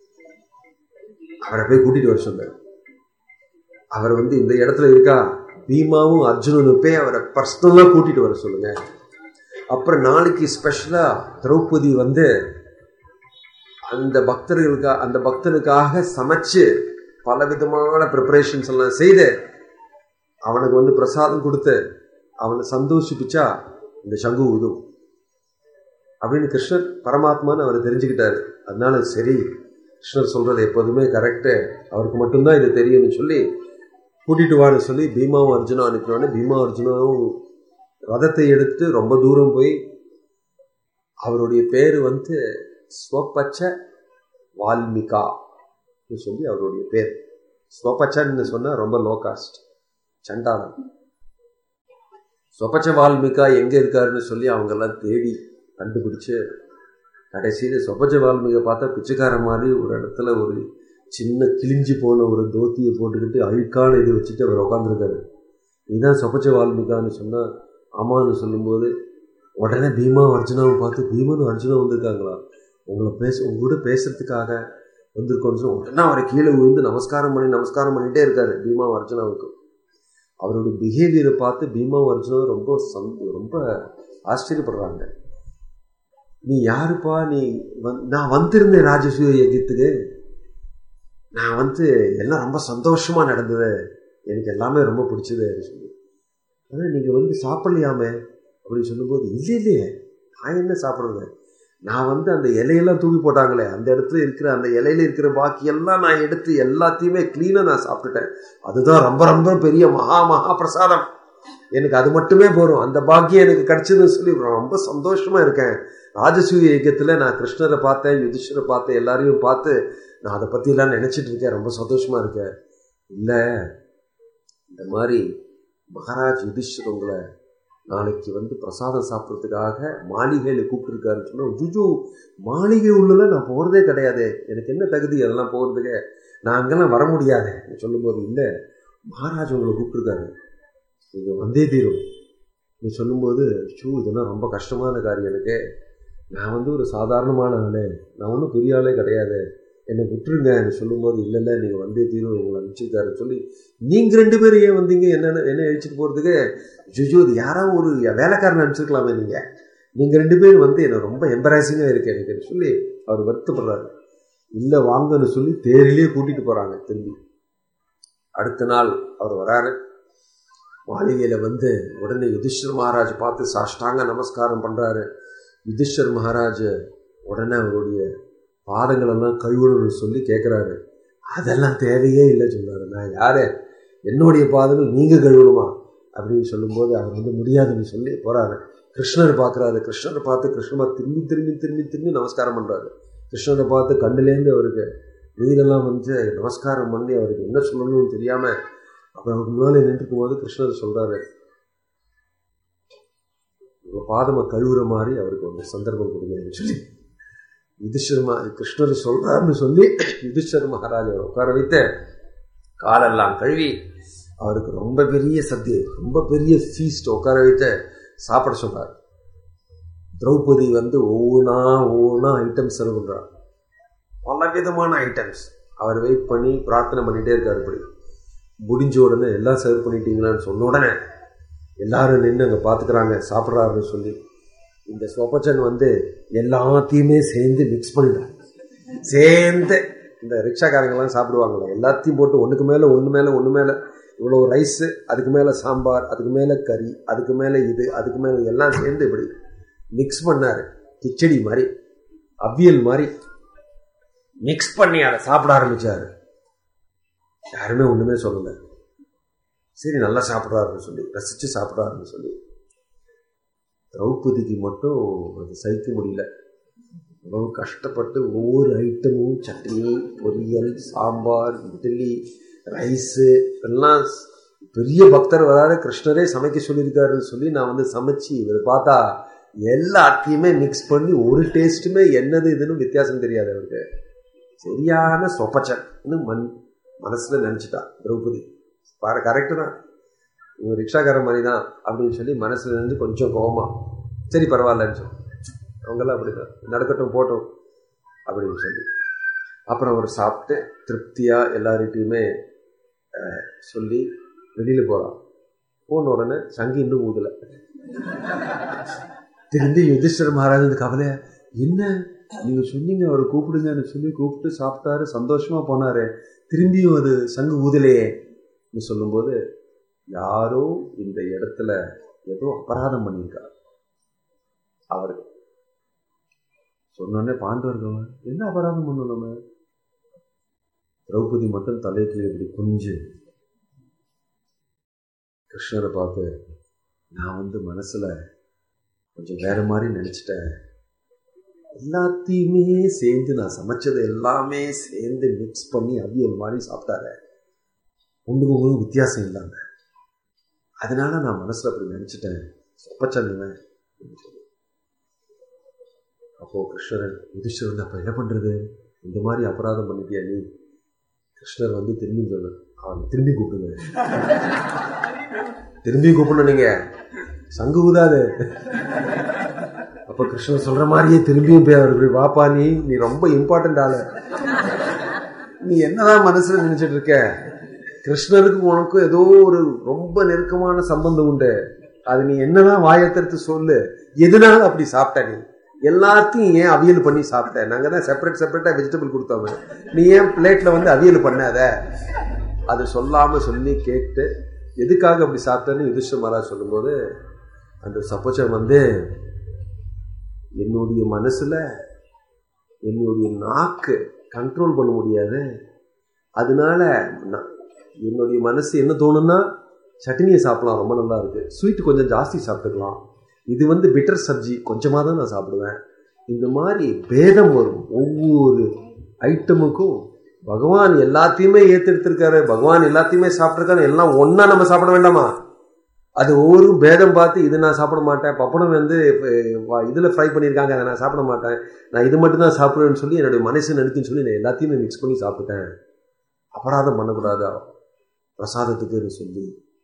அவரை போய் கூட்டிட்டு வர சொன்னார் அவர் வந்து இந்த இடத்துல இருக்கா பீமாவும் அர்ஜுனனும் போய் அவரை பர்சனலா கூட்டிட்டு வர சொல்லுங்க அப்புறம் நாளைக்கு ஸ்பெஷலா திரௌபதி வந்து அந்த பக்தர்களுக்கா அந்த பக்தனுக்காக சமைச்சு பல விதமான ப்ரிப்பரேஷன்ஸ் எல்லாம் செய்து அவனுக்கு வந்து பிரசாதம் கொடுத்து அவனை சந்தோஷிப்பிச்சா இந்த சங்கு உதும் அப்படின்னு கிருஷ்ணர் பரமாத்மான்னு அவர் தெரிஞ்சுக்கிட்டாரு அதனால சரி கிருஷ்ணர் சொல்றது எப்போதுமே கரெக்டு அவருக்கு மட்டும்தான் இது தெரியும்னு சொல்லி கூட்டிட்டு வான்னு சொல்லி பீமாவும் அர்ஜுனா அனுப்பினோடனே பீமா அர்ஜுனாவும் ரதத்தை எடுத்து ரொம்ப தூரம் போய் அவருடைய பேர் வந்து ஸ்வப்பச்ச வால்மிகா சொல்லி அவருடைய பேர் ஸ்வப்பச்சன்னு சொன்னா ரொம்ப லோ காஸ்ட் சண்டாளன் ஸ்வப்பச்ச வால்மிகா எங்க இருக்காருன்னு சொல்லி அவங்க எல்லாம் தேடி கண்டுபிடிச்சு கடைசியில் சொப்பச்ச வால்மீகை பார்த்தா பிச்சைக்கார மாதிரி ஒரு இடத்துல ஒரு சின்ன கிழிஞ்சு போன ஒரு தோத்தியை போட்டுக்கிட்டு அழுக்கான இது வச்சுட்டு அவர் உட்காந்துருக்காரு இதுதான் சொப்பச்ச வால்மீகான்னு சொன்னால் ஆமான்னு சொல்லும்போது உடனே பீமா அர்ஜுனாவும் பார்த்து பீமனும் அர்ஜுனா வந்திருக்காங்களா உங்களை பேச உங்க கூட பேசுறதுக்காக வந்திருக்கோம்னு சொல்லி உடனே அவரை கீழே விழுந்து நமஸ்காரம் பண்ணி நமஸ்காரம் பண்ணிட்டே இருக்காரு பீமா அர்ஜுனாவுக்கு அவருடைய பிஹேவியரை பார்த்து பீமா அர்ஜுனா ரொம்ப சந்த ரொம்ப ஆச்சரியப்படுறாங்க நீ யாருப்பா நீ வந் நான் வந்திருந்தேன் ராஜசூய யஜ்யத்துக்கு நான் வந்து எல்லாம் ரொம்ப சந்தோஷமா நடந்தது எனக்கு எல்லாமே ரொம்ப பிடிச்சது சொல்லி ஆனால் நீங்கள் வந்து சாப்பிடலையாமே அப்படின்னு சொல்லும்போது இல்லை இல்லையே நான் என்ன சாப்பிட்றது நான் வந்து அந்த இலையெல்லாம் தூக்கி போட்டாங்களே அந்த இடத்துல இருக்கிற அந்த இலையில இருக்கிற பாக்கி எல்லாம் நான் எடுத்து எல்லாத்தையுமே க்ளீனாக நான் சாப்பிட்டுட்டேன் அதுதான் ரொம்ப ரொம்ப பெரிய மகா மகா பிரசாதம் எனக்கு அது மட்டுமே போதும் அந்த பாக்கியம் எனக்கு கிடைச்சதுன்னு சொல்லி ரொம்ப சந்தோஷமா இருக்கேன் ராஜசூய இயக்கத்துல நான் கிருஷ்ணரை பார்த்தேன் யுதிஷ்டரை பார்த்தேன் எல்லாரையும் பார்த்து நான் அதை பத்தி எல்லாம் நினைச்சிட்டு இருக்கேன் ரொம்ப சந்தோஷமா இருக்கேன் இல்ல இந்த மாதிரி மகாராஜ் யுதிஷ்டர் உங்களை நாளைக்கு வந்து பிரசாதம் சாப்பிட்றதுக்காக மாளிகையில கூப்பிட்டுருக்காருன்னு சொன்னா ஜுஜு மாளிகை உள்ளல நான் போறதே கிடையாது எனக்கு என்ன தகுதி அதெல்லாம் போகிறதுக்கு நான் அங்கெல்லாம் வர முடியாது சொல்லும்போது இல்லை மகாராஜ் உங்களை கூப்பிட்டுருக்காரு நீங்க வந்தே தீரும் நீ சொல்லும்போது ஷூ இதெல்லாம் ரொம்ப கஷ்டமான காரியம் எனக்கு நான் வந்து ஒரு சாதாரணமான ஆளு நான் ஒன்றும் பெரிய ஆளே கிடையாது என்னை விட்டுருங்க சொல்லும்போது இல்லை இல்லை நீங்கள் வந்தே தீரும் உங்களை அனுப்பிச்சிருக்காருன்னு சொல்லி நீங்கள் ரெண்டு பேரும் ஏன் வந்தீங்க என்னென்ன என்ன அழிச்சிட்டு போகிறதுக்கு ஜுஜு அது யாராவது ஒரு வேலைக்காரன் அனுப்பிச்சிருக்கலாமே நீங்கள் நீங்கள் ரெண்டு பேரும் வந்து என்னை ரொம்ப எம்பராசிங்காக இருக்கு எனக்கு சொல்லி அவர் வருத்தப்படுறாரு இல்லை வாங்கன்னு சொல்லி தேரிலேயே கூட்டிகிட்டு போகிறாங்க திரும்பி அடுத்த நாள் அவர் வராரு மாளிகையில் வந்து உடனே யுதிஷ்டர் மகாராஜ் பார்த்து சாஷ்டாங்க நமஸ்காரம் பண்ணுறாரு யுதிஷ்டர் மகாராஜ் உடனே அவருடைய பாதங்கள் எல்லாம் கழுவணும்னு சொல்லி கேட்குறாரு அதெல்லாம் தேவையே இல்லை சொன்னார் நான் யாரு என்னுடைய பாதங்கள் நீங்கள் கழுவணுமா அப்படின்னு சொல்லும்போது அவர் வந்து முடியாதுன்னு சொல்லி போகிறாரு கிருஷ்ணர் பார்க்குறாரு கிருஷ்ணரை பார்த்து கிருஷ்ணமா திரும்பி திரும்பி திரும்பி திரும்பி நமஸ்காரம் பண்ணுறாரு கிருஷ்ணரை பார்த்து கண்ணுலேருந்து அவருக்கு நீரெல்லாம் வந்து நமஸ்காரம் பண்ணி அவருக்கு என்ன சொல்லணும்னு தெரியாமல் அப்போ அவருக்கு முன்னாலே நின்றுக்கும் போது கிருஷ்ணர் சொல்கிறாரு உங்கள் பாதமை கழுவுற மாதிரி அவருக்கு ஒரு சந்தர்ப்பம் கொடுங்கன்னு சொல்லி யுதிஷ்டர் கிருஷ்ணர் சொல்றாருன்னு சொல்லி யுதிஷ்டர் மகாராஜ் உட்கார வைத்த காலெல்லாம் கழுவி அவருக்கு ரொம்ப பெரிய சத்திய ரொம்ப பெரிய ஃபீஸ்ட் உட்கார வைத்த சாப்பிட சொன்னார் திரௌபதி வந்து ஒவ்வொன்றா ஒவ்வொன்றா ஐட்டம் சர்வ் பண்றார் பல விதமான ஐட்டம்ஸ் அவர் வெயிட் பண்ணி பிரார்த்தனை பண்ணிட்டே இருக்காரு இப்படி முடிஞ்ச உடனே எல்லாம் சர்வ் பண்ணிட்டீங்களான்னு சொன்ன உடனே எல்லாரும் நின்று அங்கே பார்த்துக்கிறாங்க சாப்பிட்றாருன்னு சொல்லி இந்த சொப்பச்சன் வந்து எல்லாத்தையுமே சேர்ந்து மிக்ஸ் பண்ணிடுறாங்க சேர்ந்து இந்த ரிக்ஷாக்காரங்கெல்லாம் சாப்பிடுவாங்களே எல்லாத்தையும் போட்டு ஒன்றுக்கு மேலே ஒன்று மேலே ஒன்று மேலே இவ்வளோ ரைஸு அதுக்கு மேலே சாம்பார் அதுக்கு மேலே கறி அதுக்கு மேலே இது அதுக்கு மேலே எல்லாம் சேர்ந்து இப்படி மிக்ஸ் பண்ணார் கிச்சடி மாதிரி அவியல் மாதிரி மிக்ஸ் பண்ணி அதை சாப்பிட ஆரம்பிச்சாரு யாருமே ஒன்றுமே சொல்லலை சரி நல்லா சாப்பிட்றாருன்னு சொல்லி ரசித்து சாப்பிட்றாருன்னு சொல்லி திரௌபதிக்கு மட்டும் அது சகிக்க முடியல ரொம்ப கஷ்டப்பட்டு ஒவ்வொரு ஐட்டமும் சட்னி பொரியல் சாம்பார் இட்லி ரைஸு எல்லாம் பெரிய பக்தர் வராத கிருஷ்ணரே சமைக்க சொல்லியிருக்காருன்னு சொல்லி நான் வந்து சமைச்சு இவர் பார்த்தா எல்லாத்தையுமே மிக்ஸ் பண்ணி ஒரு டேஸ்ட்டுமே என்னது இதுன்னு வித்தியாசம் தெரியாது அவருக்கு சரியான சொப்பச்சன்னு மண் மனசுல நினைச்சிட்டா திரௌபதி பாரு கரெக்டு தான் இவன் ரிக்ஷாக்கார மாதிரி தான் அப்படின்னு சொல்லி மனசுல நினைச்சு கொஞ்சம் கோவமா சரி பரவாயில்லன்னு சொல்லி அவங்கெல்லாம் அப்படிதான் நடக்கட்டும் போட்டோம் அப்படின்னு சொல்லி அப்புறம் அவர் சாப்பிட்டு திருப்தியா எல்லார்கிட்டையுமே அஹ், சொல்லி வெளியில போறான் போன உடனே சங்கி இன்னும் ஊதல திரும்பி யுதிஷ்டர் மகாராஜ் இந்த கவலையா என்ன நீங்க சொன்னீங்க அவரை கூப்பிடுங்கன்னு சொல்லி கூப்பிட்டு சாப்பிட்டாரு சந்தோஷமா போனாரு திரும்பியும் அது சங்கு ஊதலையே நீ சொல்லும்போது யாரோ இந்த இடத்துல ஏதோ அபராதம் பண்ணியிருக்கார் அவர் சொன்னோடனே பாண்டவர்கள் என்ன அபராதம் பண்ணோம் நம்ம திரௌபதி மட்டும் தலைக்கு இப்படி குஞ்சு கிருஷ்ணரை பார்த்து நான் வந்து மனசுல கொஞ்சம் வேற மாதிரி நினைச்சிட்டேன் எல்லாத்தையுமே சேர்ந்து நான் சமைச்சது எல்லாமே சேர்ந்து மிக்ஸ் பண்ணி அவியல் மாதிரி சாப்பிட்டாரு ஒன்றுக்கு ஒன்று வித்தியாசம் இல்லாம அதனால நான் மனசுல அப்படி நினைச்சிட்டேன் சொப்பச்சன்னுவேன் அப்போ கிருஷ்ணரன் யுதிஷ்டர் வந்து அப்ப என்ன பண்றது இந்த மாதிரி அபராதம் பண்ணிட்டியா நீ கிருஷ்ணர் வந்து திரும்பி சொல்லு அவன் திரும்பி கூப்பிடுங்க திரும்பி கூப்பிடணும் நீங்க சங்கு ஊதாது அப்ப கிருஷ்ணன் சொல்ற மாதிரியே திரும்பியும் போய் அவர் இப்படி வாப்பா நீ நீ ரொம்ப இம்பார்ட்டன்ட் ஆளு நீ என்னதான் மனசுல நினைச்சிட்டு இருக்க கிருஷ்ணருக்கு உனக்கும் ஏதோ ஒரு ரொம்ப நெருக்கமான சம்பந்தம் உண்டு அது நீ என்னதான் வாயத்திற்கு சொல்லு எதனால அப்படி சாப்பிட்ட நீ எல்லாத்தையும் ஏன் அவியல் பண்ணி சாப்பிட்ட நாங்க தான் செப்பரேட் செப்பரேட்டா வெஜிடபிள் கொடுத்தோம் நீ ஏன் பிளேட்ல வந்து அவியல் பண்ணாத அது சொல்லாம சொல்லி கேட்டு எதுக்காக அப்படி சாப்பிட்டேன்னு யுதிஷ்ட மகாராஜ் சொல்லும்போது அந்த சப்போச்சம் வந்து என்னுடைய மனசுல என்னுடைய நாக்கு கண்ட்ரோல் பண்ண முடியாது அதனால நான் என்னுடைய மனசு என்ன தோணும்னா சட்னியை சாப்பிடலாம் ரொம்ப நல்லா இருக்கு ஸ்வீட் கொஞ்சம் ஜாஸ்தி சாப்பிட்டுக்கலாம் இது வந்து பிட்டர் சப்ஜி கொஞ்சமாக தான் நான் சாப்பிடுவேன் இந்த மாதிரி பேதம் வரும் ஒவ்வொரு ஐட்டமுக்கும் பகவான் எல்லாத்தையுமே ஏத்தெடுத்திருக்காரு பகவான் எல்லாத்தையுமே சாப்பிட்டிருக்காரு எல்லாம் ஒண்ணா நம்ம சாப்பிட வேண்டாமா அது ஒவ்வொரு பேதம் பார்த்து இது நான் சாப்பிட மாட்டேன் பப்படம் வந்து அஹ், வா- இதுல ஃப்ரை பண்ணியிருக்காங்க அதை நான் சாப்பிட மாட்டேன் நான் இது மட்டும் தான் சாப்பிடுவேன்னு சொல்லி என்னுடைய மனசு நடிக்குன்னு சொல்லி நான் எல்லாத்தையுமே மிக்ஸ் பண்ணி சாப்பிட்டேன் அபராதம் பண்ணக்கூடாதா பிரசாதத்துக்குன்னு சொல்லி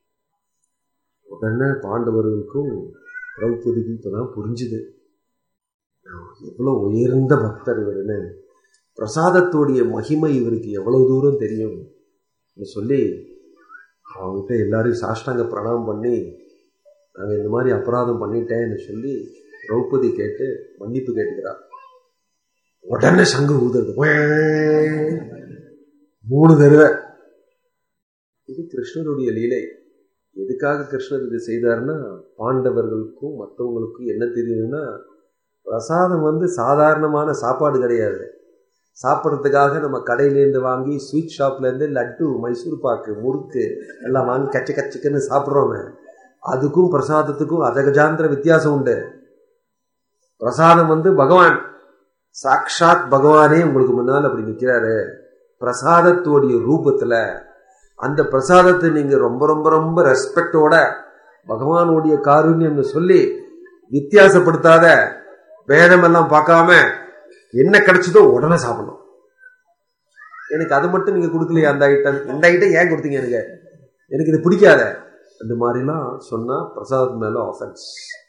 உடனே பாண்டவர்களுக்கும் திரௌபதிக்கும் இப்பதான் புரிஞ்சுது எவ்வளோ உயர்ந்த பக்தர் இவருன்னு பிரசாதத்துடைய மகிமை இவருக்கு எவ்வளவு தூரம் தெரியும் சொல்லி அவங்ககிட்ட எல்லாரையும் சாஷ்டாங்க பிரணாமம் பண்ணி நாங்கள் இந்த மாதிரி அபராதம் பண்ணிட்டேன்னு சொல்லி திரௌபதி கேட்டு மன்னிப்பு கேட்டுக்கிறார் உடனே சங்கு ஊதுறது உவ்வேய். மூணு தடவை இது கிருஷ்ணருடைய லீலை எதுக்காக கிருஷ்ணர் இது செய்தார்னா பாண்டவர்களுக்கும் மற்றவங்களுக்கும் என்ன தெரியுதுன்னா பிரசாதம் வந்து சாதாரணமான சாப்பாடு கிடையாது சாப்பிட்றதுக்காக நம்ம கடையிலேருந்து வாங்கி ஸ்வீட் ஷாப்லேருந்து லட்டு மைசூர் பாக்கு முறுக்கு எல்லாம் வாங்கி கச்ச கச்சுக்குன்னு சாப்பிட்றோமே அதுக்கும் பிரசாதத்துக்கும் அஜகஜாந்திர வித்தியாசம் உண்டு பிரசாதம் வந்து பகவான் சாக்ஷாத் பகவானே உங்களுக்கு முன்னால் அப்படி நிற்கிறாரு பிரசாதத்தோடைய ரூபத்தில் அந்த பிரசாதத்தை நீங்க ரொம்ப ரொம்ப ரொம்ப ரெஸ்பெக்டோட பகவானுடைய காருண்யம்னு சொல்லி வித்தியாசப்படுத்தாத பேதமெல்லாம் பார்க்காம என்ன கிடைச்சதோ உடனே சாப்பிடணும் எனக்கு அது மட்டும் நீங்க கொடுக்கலையா அந்த ஐட்டம் இந்த ஐட்டம் ஏன் கொடுத்தீங்க எனக்கு எனக்கு இது பிடிக்காத அந்த மாதிரிலாம் சொன்னா பிரசாதத்து மேல ஆஃபென்ஸ்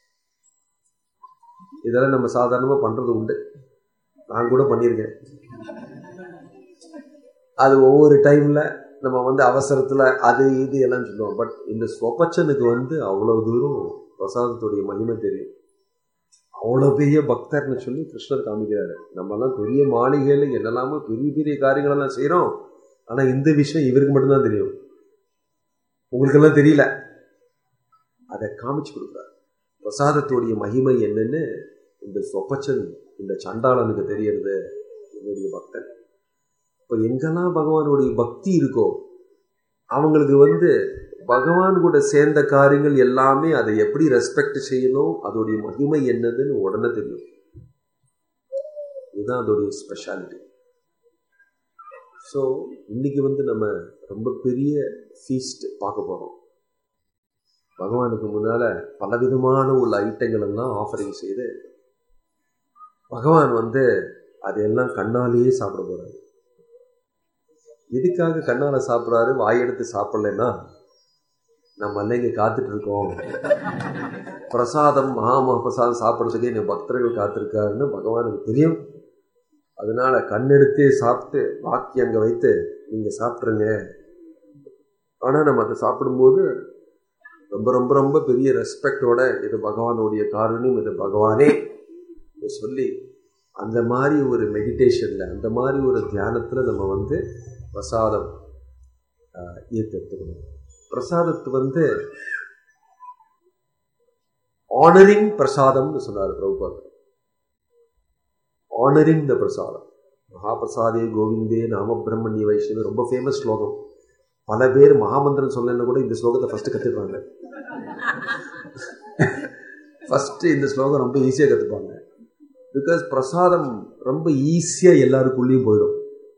இதெல்லாம் நம்ம சாதாரணமா பண்றது உண்டு நான் கூட பண்ணியிருக்கேன் அது ஒவ்வொரு டைம்ல நம்ம வந்து அவசரத்துல அது இது எல்லாம் சொல்லுவோம் பட் இந்த ஸ்வபச்சனுக்கு வந்து அவ்வளவு தூரம் பிரசாதத்துடைய மகிமை தெரியும் அவ்வளவு பெரிய பக்தர்னு சொல்லி கிருஷ்ணர் காமிக்கிறாரு நம்ம எல்லாம் பெரிய மாளிகையில என்னெல்லாமோ பெரிய பெரிய காரியங்கள் எல்லாம் செய்யறோம் ஆனா இந்த விஷயம் இவருக்கு மட்டும்தான் தெரியும் உங்களுக்கெல்லாம் தெரியல அதை காமிச்சு கொடுக்குறாரு பிரசாதத்துடைய மகிமை என்னன்னு இந்த சொப்பச்சன் இந்த சண்டாளனுக்கு தெரியறது என்னுடைய பக்தன் இப்போ எங்கெல்லாம் பகவானுடைய பக்தி இருக்கோ அவங்களுக்கு வந்து பகவான் கூட சேர்ந்த காரியங்கள் எல்லாமே அதை எப்படி ரெஸ்பெக்ட் செய்யணும் அதோடைய மகிமை என்னதுன்னு உடனே தெரியும் இதுதான் அதோடைய ஸ்பெஷாலிட்டி ஸோ இன்னைக்கு வந்து நம்ம ரொம்ப பெரிய ஃபீஸ்ட் பார்க்க போகிறோம் பகவானுக்கு முன்னால பலவிதமான உள்ள ஐட்டங்கள் எல்லாம் ஆஃபரிங் செய்து பகவான் வந்து அதையெல்லாம் கண்ணாலேயே சாப்பிட போறாரு எதுக்காக கண்ணால சாப்பிட்றாரு வாயெடுத்து சாப்பிடலன்னா நம்ம எல்லாம் காத்துட்டு இருக்கோம் பிரசாதம் மகாமக பிரசாதம் சாப்பிட்றதுக்கே இந்த பக்தர்கள் காத்திருக்காருன்னு பகவானுக்கு தெரியும் அதனால கண்ணெடுத்தே சாப்பிட்டு வாக்கி அங்க வைத்து நீங்க சாப்பிட்ருங்க ஆனா நம்ம அதை சாப்பிடும்போது ரொம்ப ரொம்ப ரொம்ப பெரிய ரெஸ்பெக்டோட இது பகவானுடைய காரணம் இது பகவானே சொல்லி அந்த மாதிரி ஒரு மெடிடேஷன்ல அந்த மாதிரி ஒரு தியானத்துல நம்ம வந்து பிரசாதம் ஈர்த்தெடுத்துக்கணும் பிரசாதத்து வந்து ஆனரிங் பிரசாதம்னு சொன்னார் பிரபுபாத் ஆனரிங் த பிரசாதம் மகாபிரசாதே கோவிந்தே நாம பிரம்மண்ய வைஷ்ணவ ரொம்ப ஃபேமஸ் ஸ்லோகம் பல பேர் மகாமந்திரம் சொல்லலன்னு கூட இந்த ஸ்லோகத்தை ஃபர்ஸ்ட் கத்துப்பாங்க ஃபர்ஸ்ட் இந்த ஸ்லோகம் ரொம்ப ஈஸியாக கற்றுப்பாங்க பிகாஸ் பிரசாதம் ரொம்ப ஈஸியாக எல்லாருக்குள்ளேயும் போயிடும்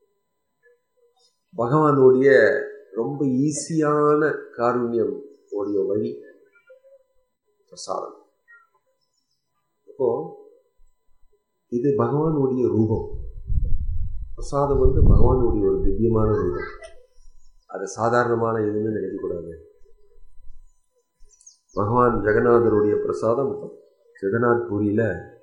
பகவானுடைய ரொம்ப ஈஸியான காருண்யம் உடைய வழி பிரசாதம் இப்போ இது பகவானுடைய ரூபம் பிரசாதம் வந்து பகவானுடைய ஒரு திவ்யமான ரூபம் அது சாதாரணமான எதுன்னு நினைக்கக்கூடாது பகவான் ஜெகநாதருடைய பிரசாதம் ஜெகநாத் பூரியில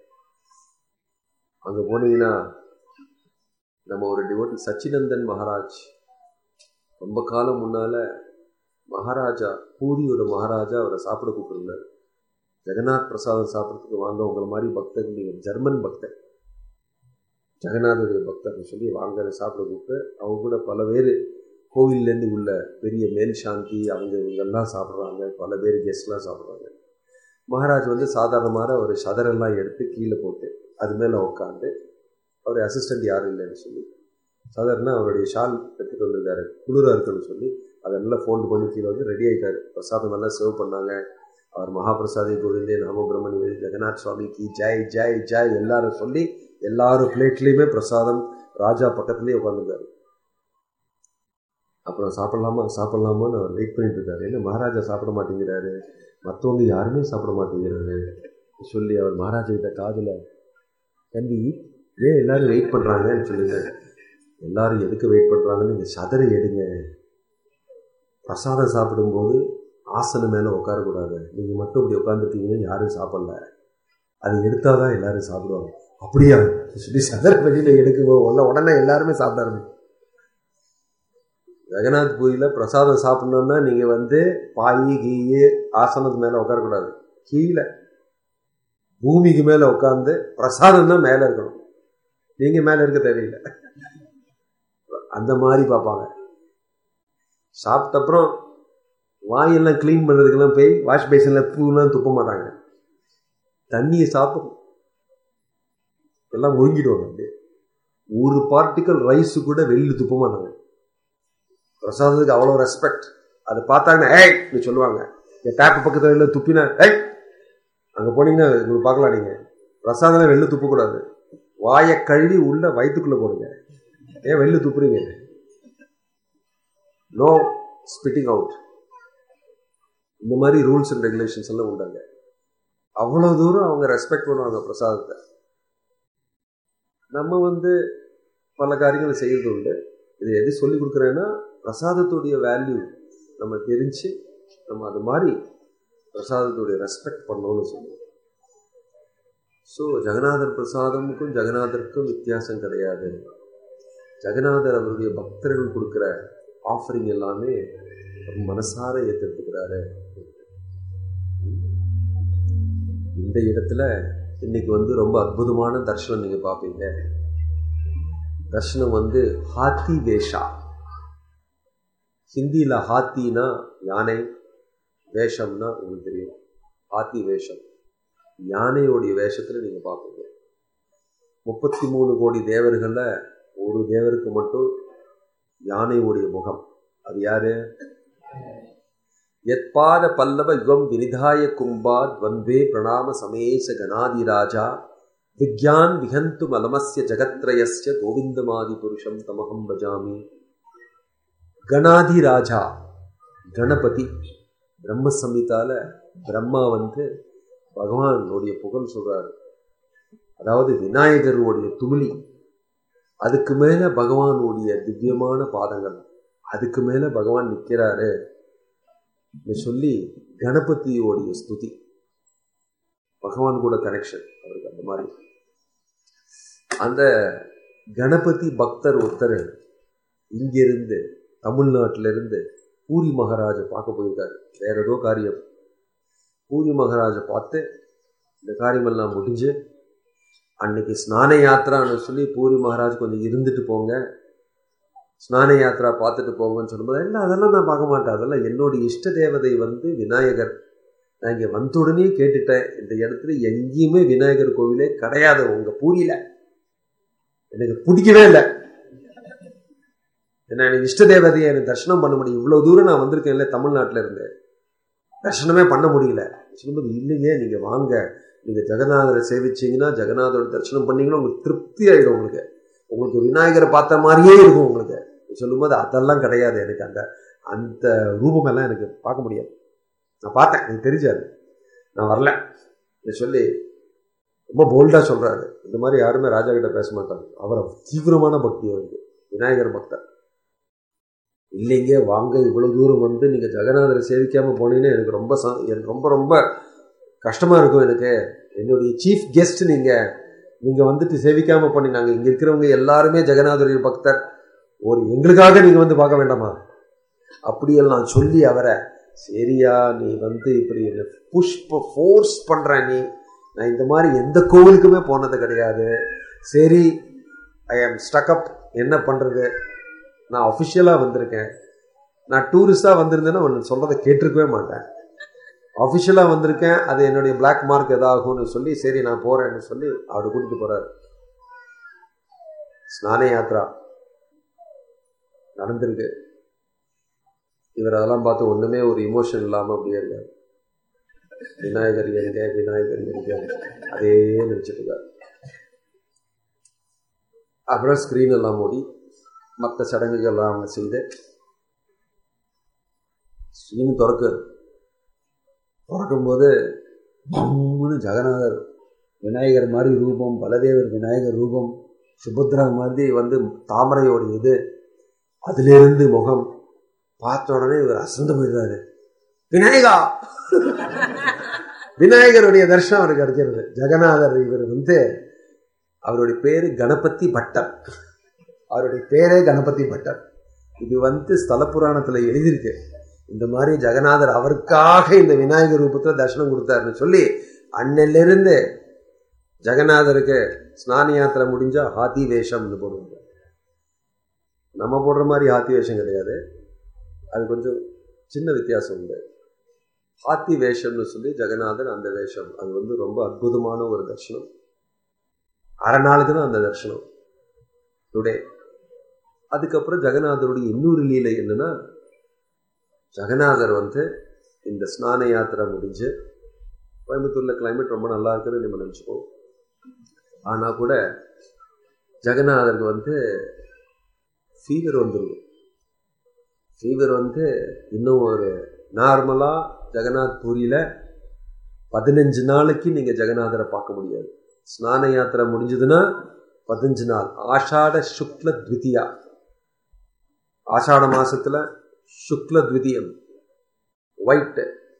அங்க போனீங்கன்னா நம்ம ஒரு டிவோட்டி சச்சினந்தன் மகாராஜ் ரொம்ப காலம் முன்னால மகாராஜா பூரியோட மகாராஜா அவரை சாப்பிட கூப்பிட்டுருந்தார் ஜெகநாத் பிரசாதம் சாப்பிட்றதுக்கு வாங்க உங்களை மாதிரி பக்தர் நீங்கள் ஜெர்மன் பக்தர் ஜெகநாதருடைய பக்தர்னு சொல்லி வாங்க சாப்பிட கூப்பிட்டு அவங்க கூட பல பேர் கோவில்லேருந்து உள்ள பெரிய மேல் சாந்தி அவங்க இவங்கெல்லாம் சாப்பிட்றாங்க பல பேர் கெஸ்ட்லாம் சாப்பிட்றாங்க மகாராஜ் வந்து சாதாரணமாக ஒரு சதரெல்லாம் எடுத்து கீழே போட்டு அது மேலே உட்காந்து அவர் அசிஸ்டண்ட் யாரும் இல்லைன்னு சொல்லி சாதாரண அவருடைய ஷால் எடுத்துகிட்டு வந்திருக்காரு குளிராக இருக்குன்னு சொல்லி அதெல்லாம் ஃபோன் பண்ணி கீழே வந்து ரெடி ஆகிட்டார் பிரசாதம் எல்லாம் சர்வ் பண்ணாங்க அவர் மகாபிரசாதி கோவிந்தே நாம பிரம்மணி ஜெகநாத் சுவாமி கி ஜெய் ஜெய் ஜெய் எல்லாரும் சொல்லி எல்லாரும் பிளேட்லேயுமே பிரசாதம் ராஜா பக்கத்துலேயே உட்காந்துருக்காரு அப்புறம் சாப்பிடலாமா சாப்பிடலாமான்னு அவர் வெயிட் பண்ணிட்டு இருக்காரு என்ன மகாராஜா சாப்பிட மாட்டேங்கிறாரு மற்றவங்க யாருமே சாப்பிட மாட்டேங்கிறாரு சொல்லி அவர் மகாராஜா கிட்ட காதில் தம்பி ஏன் எல்லாரும் வெயிட் பண்ணுறாங்கன்னு சொல்லுங்க எல்லாரும் எதுக்கு வெயிட் பண்ணுறாங்கன்னு நீங்கள் சதரை எடுங்க பிரசாதம் சாப்பிடும்போது ஆசனம் மேலே உட்காரக்கூடாது நீங்கள் மட்டும் இப்படி உட்காந்துட்டீங்கன்னா யாரும் சாப்பிடல அது எடுத்தால் தான் எல்லாரும் சாப்பிடுவாங்க அப்படியா சொல்லி சதரை வெளியில் எடுக்கும்போது உடனே உடனே எல்லாருமே சாப்பிட ஆரம்பிக்கும் ஜெகநாத் பூரியில் பிரசாதம் சாப்பிட்ணுன்னா நீங்கள் வந்து பாயி கீயி ஆசனத்து மேலே உட்காரக்கூடாது கீழே பூமிக்கு மேலே உட்காந்து பிரசாதம் தான் மேலே இருக்கணும் நீங்கள் மேலே இருக்க தேவையில்லை அந்த மாதிரி பார்ப்பாங்க சாப்பிட்ட அப்புறம் வாயெல்லாம் க்ளீன் பண்ணுறதுக்கெல்லாம் போய் வாஷ் பேஷனில் பூலாம் துப்ப மாட்டாங்க தண்ணியை சாப்பிடும் எல்லாம் முழுங்கிடுவாங்க அப்படியே ஒரு பார்ட்டிக்கல் ரைஸு கூட வெளியில் துப்ப மாட்டாங்க பிரசாதத்துக்கு அவ்வளோ ரெஸ்பெக்ட் அதை பார்த்தாங்கன்னா ஏய் சொல்லுவாங்க என் டேப்பு பக்கத்தில் துப்பினா ஏய் அங்கே போனீங்கன்னா உங்களுக்கு பார்க்கலாம் நீங்கள் பிரசாதம் வெளில துப்பக்கூடாது வாயை கழுவி உள்ள வயிற்றுக்குள்ளே போடுங்க ஏன் வெளில துப்புறீங்க நோ ஸ்பிட்டிங் அவுட் இந்த மாதிரி ரூல்ஸ் அண்ட் ரெகுலேஷன்ஸ் எல்லாம் உண்டாங்க அவ்வளோ தூரம் அவங்க ரெஸ்பெக்ட் பண்ணுவாங்க பிரசாதத்தை நம்ம வந்து பல காரியங்களை செய்யறது உண்டு இது எது சொல்லி கொடுக்குறேன்னா பிரசாதத்துடைய வேல்யூ நம்ம தெரிஞ்சு நம்ம அது மாதிரி பிரசாதத்துடைய ரெஸ்பெக்ட் பண்ணணும்னு சொல்லுவோம் ஸோ ஜெகநாதர் பிரசாதமுக்கும் ஜெகநாதருக்கும் வித்தியாசம் கிடையாது ஜெகநாதர் அவருடைய பக்தர்கள் கொடுக்குற ஆஃபரிங் எல்லாமே மனசார ஏற்றெடுத்துக்கிறாரு இந்த இடத்துல இன்னைக்கு வந்து ரொம்ப அற்புதமான தர்ஷனம் நீங்க பார்ப்பீங்க தர்ஷனம் வந்து ஹாத்தி வேஷா ஹிந்தியில் ஹாத்தினா யானை வேஷம்னா உங்களுக்கு தெரியும் ஹாத்தி வேஷம் யானையோடைய வேஷத்தில் நீங்கள் பார்ப்பீங்க முப்பத்தி மூணு கோடி தேவர்களில் ஒரு தேவருக்கு மட்டும் யானையுடைய முகம் அது யாரு எத்பாத பல்லவ யுகம் வினிதாய கும்பாத் வந்தே பிரணாம சமேச கணாதிராஜா விக்யான் விஹந்து மலமஸ்ய ஜகத்ரயஸ்ய கோவிந்தமாதி புருஷம் தமகம் பஜாமி கணாதிராஜா கணபதி பிரம்ம சம்ஹிதால பிரம்மா வந்து பகவானுடைய புகழ் சொல்றாரு அதாவது விநாயகருடைய துமிலி அதுக்கு மேல பகவானுடைய திவ்யமான பாதங்கள் அதுக்கு மேல பகவான் நிற்கிறாரு சொல்லி கணபதியோடைய ஸ்துதி பகவான் கூட கனெக்ஷன் அவருக்கு அந்த மாதிரி அந்த கணபதி பக்தர் ஒருத்தர் இங்கிருந்து தமிழ்நாட்டில இருந்து பூரி மகாராஜை பார்க்க போயிருக்காரு வேற ஏதோ காரியம் பூரி மகாராஜை பார்த்து இந்த காரியமெல்லாம் முடிஞ்சு அன்னைக்கு ஸ்நான யாத்திரான்னு சொல்லி பூரி மகாராஜ் கொஞ்சம் இருந்துட்டு போங்க ஸ்நான யாத்திரா பார்த்துட்டு போங்கன்னு சொல்லும்போது இல்லை அதெல்லாம் நான் பார்க்க மாட்டேன் அதெல்லாம் என்னுடைய இஷ்ட தேவதை வந்து விநாயகர் நான் இங்கே வந்த உடனே கேட்டுட்டேன் இந்த இடத்துல எங்கேயுமே விநாயகர் கோவிலே கிடையாது உங்க பூரியில எனக்கு பிடிக்கவே இல்லை ஏன்னா எனக்கு இஷ்ட தேவதையை எனக்கு தரிசனம் பண்ண முடியும் இவ்வளவு தூரம் நான் வந்திருக்கேன் இல்லை தமிழ்நாட்டில் இருந்து தரிசனமே பண்ண முடியல சொல்லும்போது இல்லையே நீங்க வாங்க நீங்க ஜெகநாதரை சேவிச்சீங்கன்னா ஜெகநாதரோட தரிசனம் பண்ணீங்கன்னா உங்களுக்கு திருப்தி ஆயிடும் உங்களுக்கு உங்களுக்கு விநாயகரை பார்த்த மாதிரியே இருக்கும் உங்களுக்கு சொல்லும்போது அதெல்லாம் கிடையாது எனக்கு அந்த அந்த ரூபம் எல்லாம் எனக்கு பார்க்க முடியாது நான் பார்த்தேன் எனக்கு தெரிஞ்சாது நான் வரல இதை சொல்லி ரொம்ப போல்டா சொல்றாரு இந்த மாதிரி யாருமே ராஜா கிட்ட பேச மாட்டாங்க அவரை தீவிரமான பக்தி அவருக்கு விநாயகர் பக்தர் இல்லைங்க வாங்க இவ்வளவு தூரம் வந்து நீங்க ஜெகநாதரை சேவிக்காம போனீங்கன்னா எனக்கு ரொம்ப எனக்கு ரொம்ப ரொம்ப கஷ்டமா இருக்கும் எனக்கு என்னுடைய சீஃப் கெஸ்ட் நீங்க நீங்க வந்துட்டு சேவிக்காம போனீங்க இங்க இருக்கிறவங்க எல்லாருமே ஜெகநாதருடைய பக்தர் ஒரு எங்களுக்காக நீங்க வந்து பார்க்க வேண்டாமா அப்படியெல்லாம் சொல்லி அவரை சரியா நீ வந்து இப்படி என்ன புஷ்ப ஃபோர்ஸ் பண்ற நீ நான் இந்த மாதிரி எந்த கோவிலுக்குமே போனது கிடையாது சரி ஐ ஆம் ஸ்டக்அப் என்ன பண்றது நான் அஃபிஷியலாக வந்திருக்கேன் நான் டூரிஸ்டாக வந்திருந்தேன்னா ஒன்று சொல்கிறத கேட்டிருக்கவே மாட்டேன் அஃபிஷியலாக வந்திருக்கேன் அது என்னுடைய பிளாக் மார்க் எதாகும்னு சொல்லி சரி நான் போகிறேன்னு சொல்லி அவர் கூட்டிட்டு போகிறார் ஸ்நான யாத்ரா நடந்திருக்கு இவர் அதெல்லாம் பார்த்து ஒன்றுமே ஒரு இமோஷன் இல்லாமல் அப்படியே இருக்கார் விநாயகர் எங்க விநாயகர் எங்க அதே நினச்சிட்டு இருக்கார் அப்புறம் ஸ்க்ரீன் எல்லாம் மூடி மற்ற சடங்குகள்லாம் அவங்க செய்து ஸ்ரீனு திறக்கு திறக்கும்போது பம்முன்னு ஜெகநாதர் விநாயகர் மாதிரி ரூபம் பலதேவர் விநாயகர் ரூபம் சுபத்ரா மாதிரி வந்து தாமரையோட இது அதிலிருந்து முகம் பார்த்த உடனே இவர் அசந்து போயிடுறாரு விநாயகா விநாயகருடைய தரிசனம் அவருக்கு கிடைக்கிறது ஜெகநாதர் இவர் வந்து அவருடைய பேரு கணபதி பட்டர் அவருடைய பேரே கணபதி பட்டர் இது வந்து ஸ்தல புராணத்துல எழுதியிருக்கு இந்த மாதிரி ஜெகநாதர் அவருக்காக இந்த விநாயகர் ரூபத்துல தர்சனம் கொடுத்தாருன்னு சொல்லி அன்னிலிருந்து ஜெகநாதருக்கு ஸ்நான யாத்திரை முடிஞ்சா ஹாத்தி வேஷம்னு போடுவாங்க நம்ம போடுற மாதிரி ஹாத்தி வேஷம் கிடையாது அது கொஞ்சம் சின்ன வித்தியாசம் உண்டு ஹாத்தி வேஷம்னு சொல்லி ஜெகநாதர் அந்த வேஷம் அது வந்து ரொம்ப அற்புதமான ஒரு தர்ஷனம் அரை நாளுக்கு தான் அந்த தர்ஷனம் டுடே அதுக்கப்புறம் ஜெகநாதருடைய இன்னொரு லீலை என்னன்னா ஜெகநாதர் வந்து இந்த ஸ்நான யாத்திரை முடிஞ்சு கோயம்புத்தூர்ல கிளைமேட் ரொம்ப நல்லா இருக்குன்னு நம்ம நினச்சிப்போம் ஆனால் கூட ஜெகநாதருக்கு வந்து ஃபீவர் வந்துடும் ஃபீவர் வந்து இன்னும் ஒரு நார்மலாக ஜெகநாத் பூரியில் பதினஞ்சு நாளைக்கு நீங்கள் ஜெகநாதரை பார்க்க முடியாது ஸ்நான யாத்திரை முடிஞ்சதுன்னா பதினஞ்சு நாள் ஆஷாட சுக்ல த்விதியா ஆஷாட மாசத்துல சுக்ல த்விதியம் ஒயிட்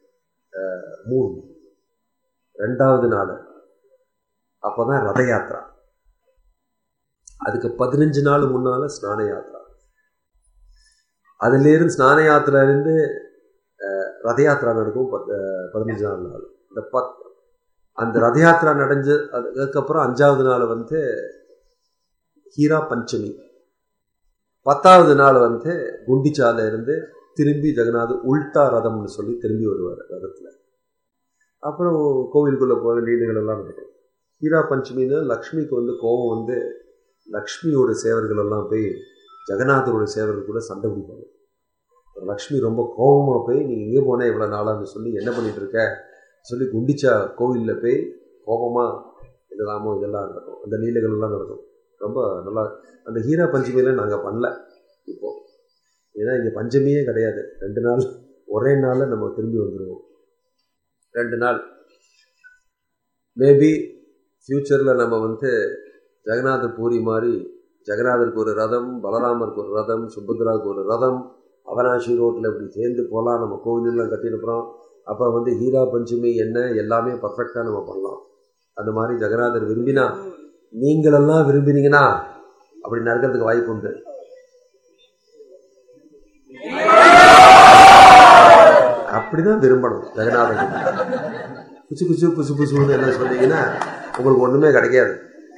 மூன் ரெண்டாவது நாள் அப்போதான் ரத யாத்திரா அதுக்கு பதினஞ்சு நாள் முன்னால ஸ்நான யாத்திரா அதுலேருந்து ஸ்நான யாத்திரையிலேருந்து ரத யாத்திரா நடக்கும் பதினஞ்சு நாள் நாள் இந்த பத் அந்த ரத யாத்திரா நடஞ்சு அதுக்கப்புறம் அஞ்சாவது நாள் வந்து ஹீரா பஞ்சமி பத்தாவது நாள் வந்து குண்டிச்சால இருந்து திரும்பி ஜெகநாத் உல்டா ரதம்னு சொல்லி திரும்பி வருவார் ரதத்தில் அப்புறம் கோவிலுக்குள்ளே போகிற லீலைகள் எல்லாம் நடக்கும் ஹீரா பஞ்சமின்னு லக்ஷ்மிக்கு வந்து கோபம் வந்து லக்ஷ்மியோட சேவர்கள் எல்லாம் போய் ஜெகநாதரோட சேவர்கள் கூட சண்டை பிடிப்பாங்க லக்ஷ்மி ரொம்ப கோபமாக போய் நீ எங்கே போனே இவ்வளோ நாளான்னு சொல்லி என்ன பண்ணிட்டு இருக்க சொல்லி குண்டிச்சா கோவிலில் போய் கோபமாக இதெல்லாமோ இதெல்லாம் நடக்கும் அந்த லீலைகள் எல்லாம் நடக்கும் ரொம்ப நல்லா அந்த ஹீரா பஞ்சமியில் நாங்கள் பண்ணல இப்போ ஏன்னா இங்கே பஞ்சமியே கிடையாது ரெண்டு நாள் ஒரே நாளில் நம்ம திரும்பி வந்துடுவோம் ரெண்டு நாள் மேபி ஃப்யூச்சரில் நம்ம வந்து ஜெகநாத பூரி மாதிரி ஜெகநாதருக்கு ஒரு ரதம் பலராமருக்கு ஒரு ரதம் சுபத்ராவுக்கு ஒரு ரதம் அவனாசி ரோட்டில் இப்படி சேர்ந்து போகலாம் நம்ம கோவிலெல்லாம் கட்டியிருக்கிறோம் அப்போ வந்து ஹீரா பஞ்சமி என்ன எல்லாமே பர்ஃபெக்டாக நம்ம பண்ணலாம் அந்த மாதிரி ஜெகநாதர் விரும்பினா நீங்களெல்லாம் விரும்பினீங்கன்னா அப்படி நடக்கிறதுக்கு வாய்ப்பு உண்டு அப்படிதான் விரும்பணும் ஜெகநாதன் குசு குசு புசு புசுன்னு என்ன சொன்னீங்கன்னா உங்களுக்கு ஒண்ணுமே கிடைக்காது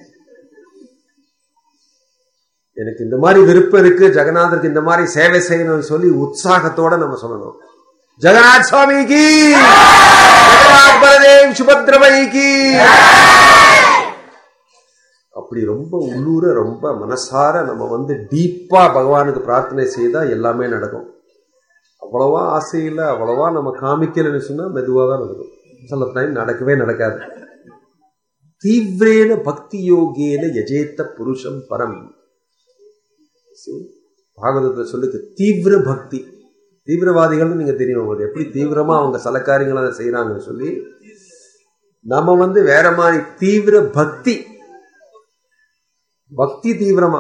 எனக்கு இந்த மாதிரி விருப்பம் இருக்கு ஜெகநாதருக்கு இந்த மாதிரி சேவை செய்யணும்னு சொல்லி உற்சாகத்தோட நம்ம சொல்லணும் ஜெகநாத் சுவாமிக்கு ஜெகநாத் பலதேவ் சுபத்ரமைக்கு அப்படி ரொம்ப உள்ளூர ரொம்ப மனசார நம்ம வந்து டீப்பா பகவானுக்கு பிரார்த்தனை செய்தா எல்லாமே நடக்கும் அவ்வளவா ஆசை இல்லை அவ்வளவா நம்ம காமிக்கலன்னு சொன்னா மெதுவாக தான் நடக்கும் சில டைம் நடக்கவே நடக்காது தீவிரேன பக்தி யோகேன யஜேத்த புருஷம் பரம் பாகவதத்தை சொல்லுக்கு தீவிர பக்தி தீவிரவாதிகள்னு நீங்க தெரியும் உங்களுக்கு எப்படி தீவிரமா அவங்க சில காரியங்களை அதை செய்யறாங்கன்னு சொல்லி நம்ம வந்து வேற மாதிரி தீவிர பக்தி பக்தி தீவிரமா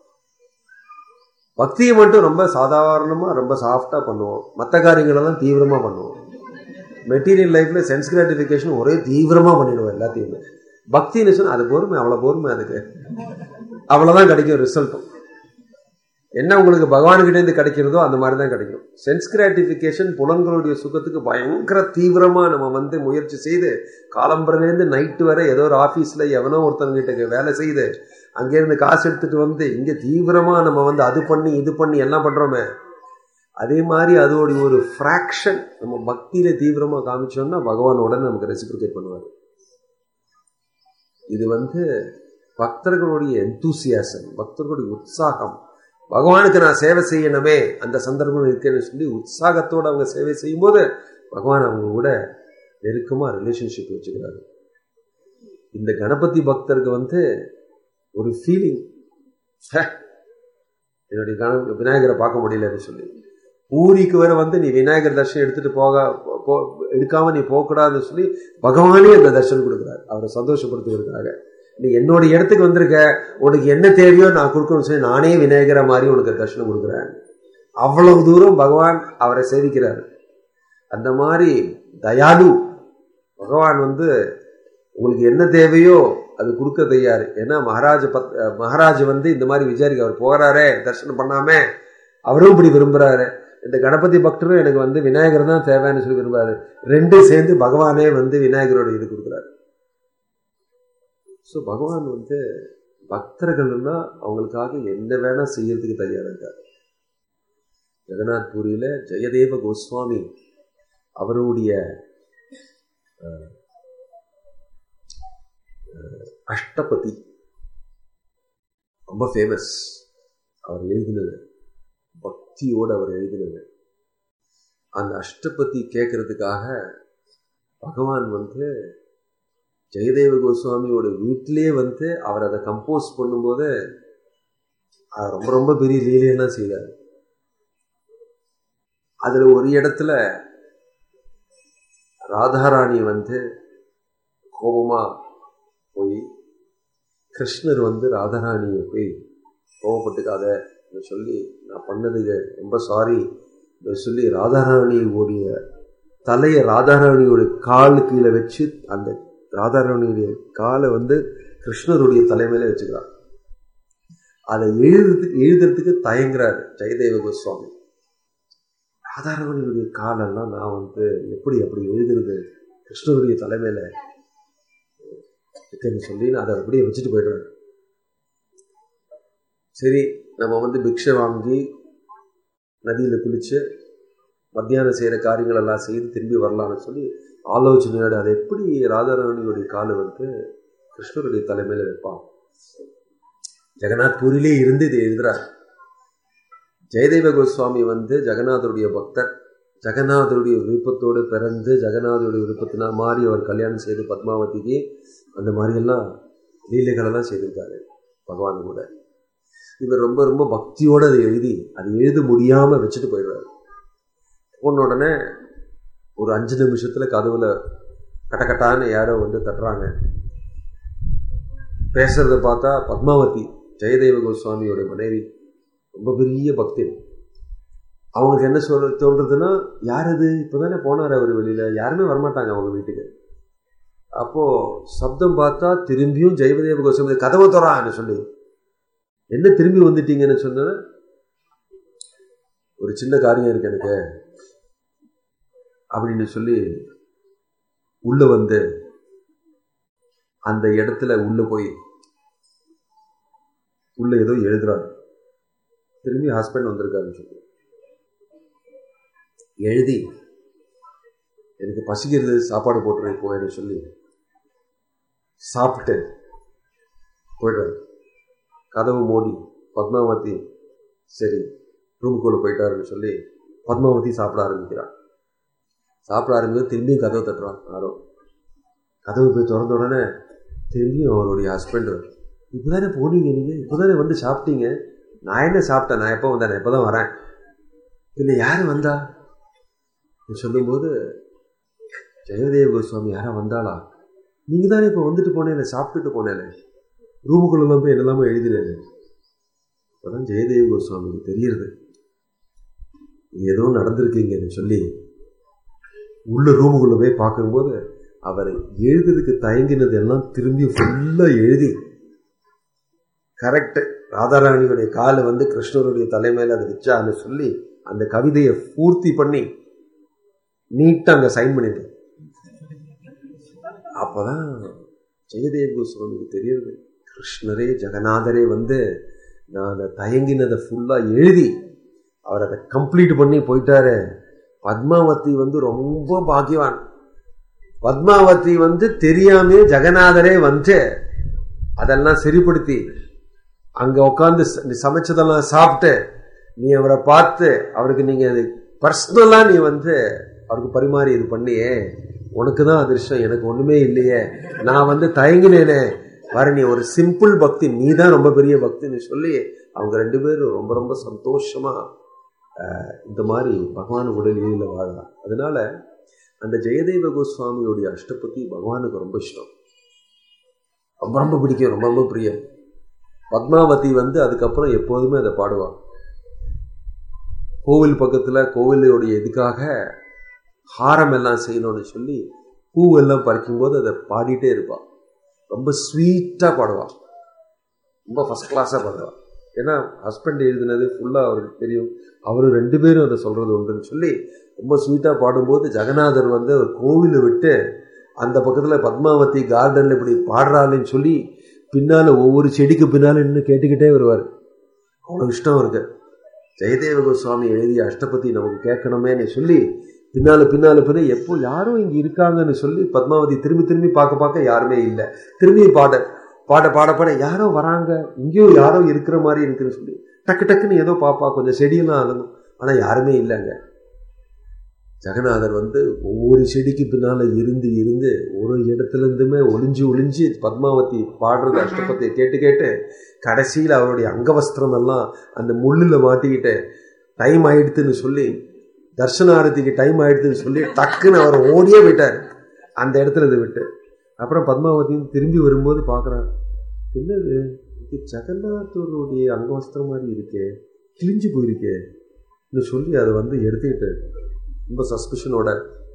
பக்தியை மட்டும் ரொம்ப சாதாரணமா ரொம்ப சாஃப்டா பண்ணுவோம் மற்ற காரியங்களெல்லாம் தீவிரமா பண்ணுவோம் மெட்டீரியல் லைஃப்ல சென்ஸ் கிராட்டிபிகேஷன் ஒரே தீவிரமா பண்ணிடுவோம் எல்லாத்தையுமே பக்தின்னு சொன்னா அது பொறுமை அவ்வளவு பொறுமை அதுக்கு அவ்வளவுதான் கிடைக்கும் ரிசல்ட்டும் என்ன உங்களுக்கு பகவான்கிட்ட இருந்து கிடைக்கிறதோ அந்த மாதிரி தான் கிடைக்கும் சென்ஸ் கிராட்டிபிகேஷன் புலன்களுடைய சுகத்துக்கு பயங்கர தீவிரமா நம்ம வந்து முயற்சி செய்து காலம்பரிலேருந்து நைட்டு வரை ஏதோ ஒரு ஆபீஸ்ல எவனோ ஒருத்தவங்கிட்ட வேலை செய்து அங்கேருந்து காசு எடுத்துட்டு வந்து இங்க தீவிரமா நம்ம வந்து அது பண்ணி இது பண்ணி எல்லாம் பண்றோமே அதே மாதிரி அதோடைய ஒரு ஃப்ராக்ஷன் நம்ம பக்தியில தீவிரமா காமிச்சோம்னா பகவான் உடனே நமக்கு ரெசிபிரிகேட் பண்ணுவார் இது வந்து பக்தர்களுடைய எந்தூசியாசம் பக்தர்களுடைய உற்சாகம் பகவானுக்கு நான் சேவை செய்யணுமே அந்த சந்தர்ப்பம் இருக்குன்னு சொல்லி உற்சாகத்தோடு அவங்க சேவை செய்யும்போது பகவான் அவங்க கூட நெருக்கமா ரிலேஷன்ஷிப் வச்சுக்கிறாரு இந்த கணபதி பக்தருக்கு வந்து ஒரு ஃபீலிங் என்னுடைய கண விநாயகரை பார்க்க முடியலன்னு சொல்லி ஊரிக்கு வர வந்து நீ விநாயகர் தர்ஷனம் எடுத்துட்டு போக போ எடுக்காம நீ போகக்கூடாதுன்னு சொல்லி பகவானே அந்த தர்ஷனம் கொடுக்குறாரு அவரை சந்தோஷப்படுத்துவதற்காக நீ என்னோட இடத்துக்கு வந்திருக்க உனக்கு என்ன தேவையோ நான் கொடுக்கணும்னு சொல்லி நானே விநாயகரை மாதிரி உனக்கு தர்ஷனம் கொடுக்குறேன் அவ்வளவு தூரம் பகவான் அவரை சேவிக்கிறார் அந்த மாதிரி தயாலு பகவான் வந்து உங்களுக்கு என்ன தேவையோ அது கொடுக்க தயாரு ஏன்னா மகாராஜ பத் மகாராஜ் வந்து இந்த மாதிரி விசாரிக்க அவர் போகிறாரே தர்ஷனம் பண்ணாம அவரும் இப்படி விரும்புறாரு இந்த கணபதி பக்தரும் எனக்கு வந்து விநாயகர் தான் தேவைன்னு சொல்லி விரும்புறாரு ரெண்டும் சேர்ந்து பகவானே வந்து விநாயகரோட இது கொடுக்குறாரு ஸோ பகவான் வந்து பக்தர்கள்னா அவங்களுக்காக என்ன வேணா செய்யறதுக்கு தயாரா இருக்கார் ஜெகநாத் பூரியில ஜெயதேவ கோஸ்வாமி அவருடைய அஷ்டபதி ரொம்ப ஃபேமஸ் அவர் எழுதினது பக்தியோடு அவர் எழுதினது அந்த அஷ்டபதி கேட்கறதுக்காக பகவான் வந்து ஜெயதேவ கோஸ்வாமியோட வீட்டிலே வந்து அவர் அதை கம்போஸ் பண்ணும்போது ரொம்ப ரொம்ப பெரிய லீலையெல்லாம் செய்தார் அதுல ஒரு இடத்துல ராதாராணி வந்து கோபமா போய் கிருஷ்ணர் வந்து ராதாராணியை போய் கோபப்பட்டுக்காத சொல்லி நான் பண்ணதுக்கு ரொம்ப சாரி சொல்லி ராதாராணியோடைய தலையை ராதாராணியோட காலு கீழே வச்சு அந்த ராதாராணியுடைய காலை வந்து கிருஷ்ணருடைய தலைமையில வச்சுக்கிறார் அதை எழுதுறதுக்கு எழுதுறதுக்கு தயங்குறாரு ஜெயதேவ கோஸ்வாமி ராதாராணியுடைய காலெல்லாம் நான் வந்து எப்படி அப்படி எழுதுறது கிருஷ்ணருடைய தலைமையில இருக்குன்னு சொல்லி நான் அதை அப்படியே வச்சுட்டு போயிடுறேன் சரி நம்ம வந்து பிக்ஷை வாங்கி நதியில் குளிச்சு மத்தியானம் செய்கிற காரியங்கள் எல்லாம் செய்து திரும்பி வரலாம்னு சொல்லி ஆலோசனையோடு அதை எப்படி ராதாராணியுடைய காலை வந்து கிருஷ்ணருடைய தலைமையில வைப்பான் ஜெகநாத் பூரிலே இருந்து இதை எழுதுறார் ஜெயதேவ கோஸ்வாமி வந்து ஜெகநாதருடைய பக்தர் ஜெகநாதருடைய விருப்பத்தோடு பிறந்து ஜெகநாதருடைய விருப்பத்தினா மாறி அவர் கல்யாணம் செய்து பத்மாவதிக்கு அந்த மாதிரியெல்லாம் லீலைகளெல்லாம் செய்திருக்காரு பகவான் கூட இவர் ரொம்ப ரொம்ப பக்தியோடு அதை எழுதி அது எழுத முடியாமல் வச்சுட்டு போயிடுறாரு போன உடனே ஒரு அஞ்சு நிமிஷத்துல கதவுல கட்டக்கட்டான்னு யாரோ வந்து தட்டுறாங்க பேசுறத பார்த்தா பத்மாவதி ஜெயதேவ கோஸ்வாமியோட மனைவி ரொம்ப பெரிய பக்தி அவங்களுக்கு என்ன சொல்ல தோன்றதுன்னா யார் அது இப்போதானே போனார் அவர் வெளியில யாருமே வரமாட்டாங்க அவங்க வீட்டுக்கு அப்போ சப்தம் பார்த்தா திரும்பியும் ஜெயதேவ கோஸ்வாமி கதவை தரான்னு சொல்லி என்ன திரும்பி வந்துட்டீங்கன்னு சொன்ன ஒரு சின்ன காரியம் இருக்கு எனக்கு அப்படின்னு சொல்லி உள்ள வந்து அந்த இடத்துல உள்ள போய் உள்ள ஏதோ எழுதுறாரு திரும்பி ஹஸ்பண்ட் வந்திருக்காருன்னு சொல்லி எழுதி எனக்கு பசிக்கிறது சாப்பாடு போட்டுரு போயின்னு சொல்லி சாப்பிட்டு போயிடுறாரு கதவு மூடி பத்மாவதி சரி ரூமுக்குள்ள போயிட்டாருன்னு சொல்லி பத்மாவதி சாப்பிட ஆரம்பிக்கிறான் சாப்பிட ஆரம்பிச்சு திரும்பியும் கதவை தட்டுறான் யாரோ கதவு போய் திறந்த உடனே திரும்பியும் அவருடைய ஹஸ்பண்ட் இப்போதானே போனீங்க நீங்கள் இப்போதானே வந்து சாப்பிட்டீங்க நான் என்ன சாப்பிட்டேன் நான் எப்போ வந்தேன் இப்போ தான் வரேன் இல்லை யார் வந்தா சொல்லும்போது ஜெயதேவ கோஸ்வாமி யாரா வந்தாளா நீங்கள் தானே இப்போ வந்துட்டு போனேன் சாப்பிட்டுட்டு போனேன் ரூமுக்குள்ளெல்லாம் போய் என்னெல்லாமோ எழுதினேன் இப்போதான் ஜெயதேவ கோஸ்வாமிக்கு தெரியுது ஏதோ நடந்திருக்கீங்கன்னு சொல்லி உள்ள ரூமுக்குள்ள போய் பார்க்கும்போது அவர் எழுதுறதுக்கு தயங்கினது எல்லாம் திரும்பி ஃபுல்லா எழுதி கரெக்ட் ராதாராணியுடைய காலை வந்து கிருஷ்ணருடைய தலைமையில அதை வச்சான்னு சொல்லி அந்த கவிதையை பூர்த்தி பண்ணி நீட்டா அங்க சைன் பண்ணிட்டு அப்பதான் ஜெயதேவ கோஸ்வாமிக்கு தெரியுது கிருஷ்ணரே ஜெகநாதரே வந்து நான் அதை தயங்கினதை ஃபுல்லா எழுதி அவர் அதை கம்ப்ளீட் பண்ணி போயிட்டாரு பத்மாவதி வந்து ரொம்ப பாக்கியவான் பத்மாவதி வந்து தெரியாமே ஜெகநாதரே வந்து அதெல்லாம் சரிப்படுத்தி அங்க உட்காந்து நீ சமைச்சதெல்லாம் சாப்பிட்டு நீ அவரை பார்த்து அவருக்கு நீங்க பர்சனலா நீ வந்து அவருக்கு பரிமாறி இது பண்ணியே உனக்கு தான் அதிர்ஷ்டம் எனக்கு ஒண்ணுமே இல்லையே நான் வந்து தயங்கினேனே வர நீ ஒரு சிம்பிள் பக்தி நீ தான் ரொம்ப பெரிய பக்தின்னு சொல்லி அவங்க ரெண்டு பேரும் ரொம்ப ரொம்ப சந்தோஷமா இந்த மாதிரி பகவான் உடலில் வாழலாம் அதனால அந்த ஜெயதேவ கோஸ்வாமியுடைய அஷ்டபதி பகவானுக்கு ரொம்ப இஷ்டம் ரொம்ப ரொம்ப பிடிக்கும் ரொம்ப ரொம்ப பிரியம் பத்மாவதி வந்து அதுக்கப்புறம் எப்போதுமே அதை பாடுவான் கோவில் பக்கத்துல கோவிலுடைய இதுக்காக ஹாரம் எல்லாம் செய்யணும்னு சொல்லி பூவெல்லாம் பறிக்கும் போது அதை பாடிட்டே இருப்பான் ரொம்ப ஸ்வீட்டா பாடுவான் ரொம்ப ஃபர்ஸ்ட் கிளாஸா பாடுவான் ஏன்னா ஹஸ்பண்ட் எழுதினது ஃபுல்லாக அவருக்கு தெரியும் அவரு ரெண்டு பேரும் அதை சொல்றது உண்டுன்னு சொல்லி ரொம்ப ஸ்வீட்டாக பாடும்போது ஜெகநாதர் வந்து ஒரு கோவிலை விட்டு அந்த பக்கத்தில் பத்மாவதி கார்டனில் இப்படி பாடுறாள்னு சொல்லி பின்னால் ஒவ்வொரு செடிக்கு பின்னால் நின்று கேட்டுக்கிட்டே வருவார் அவ்வளோ இஷ்டம் இருக்கு ஜெயதேவ கோஸ்வாமி எழுதிய அஷ்டபதி நமக்கு கேட்கணுமேன்னு சொல்லி பின்னால பின்னால பின்ன எப்போ யாரும் இங்கே இருக்காங்கன்னு சொல்லி பத்மாவதி திரும்பி திரும்பி பார்க்க பார்க்க யாருமே இல்லை திரும்பி பாட பாட பாட பாட யாரோ வராங்க இங்கேயோ யாரோ இருக்கிற மாதிரி இருக்குன்னு சொல்லி டக்கு டக்குன்னு ஏதோ பாப்பா கொஞ்சம் செடியெல்லாம் ஆகணும் ஆனால் யாருமே இல்லைங்க ஜெகநாதர் வந்து ஒவ்வொரு செடிக்கு பின்னால இருந்து இருந்து ஒரு இடத்துல இருந்துமே ஒளிஞ்சு ஒளிஞ்சு பத்மாவதி பாடுறது அஷ்டபத்தை கேட்டு கேட்டு கடைசியில் அவருடைய அங்கவஸ்திரம் எல்லாம் அந்த முள்ளில் மாட்டிக்கிட்டு டைம் ஆயிடுத்துன்னு சொல்லி தர்ஷனாரதிக்கு டைம் ஆயிடுதுன்னு சொல்லி டக்குன்னு அவர் ஓடியே போயிட்டார் அந்த இடத்துல இதை விட்டு அப்புறம் பத்மாவதியும் திரும்பி வரும்போது பார்க்குறான் என்னது இது ஜெகநாதருடைய அங்கவஸ்திரம் மாதிரி இருக்கே கிழிஞ்சு போயிருக்கே சொல்லி அதை வந்து எடுத்துக்கிட்டு ரொம்ப சஸ்பிஷனோட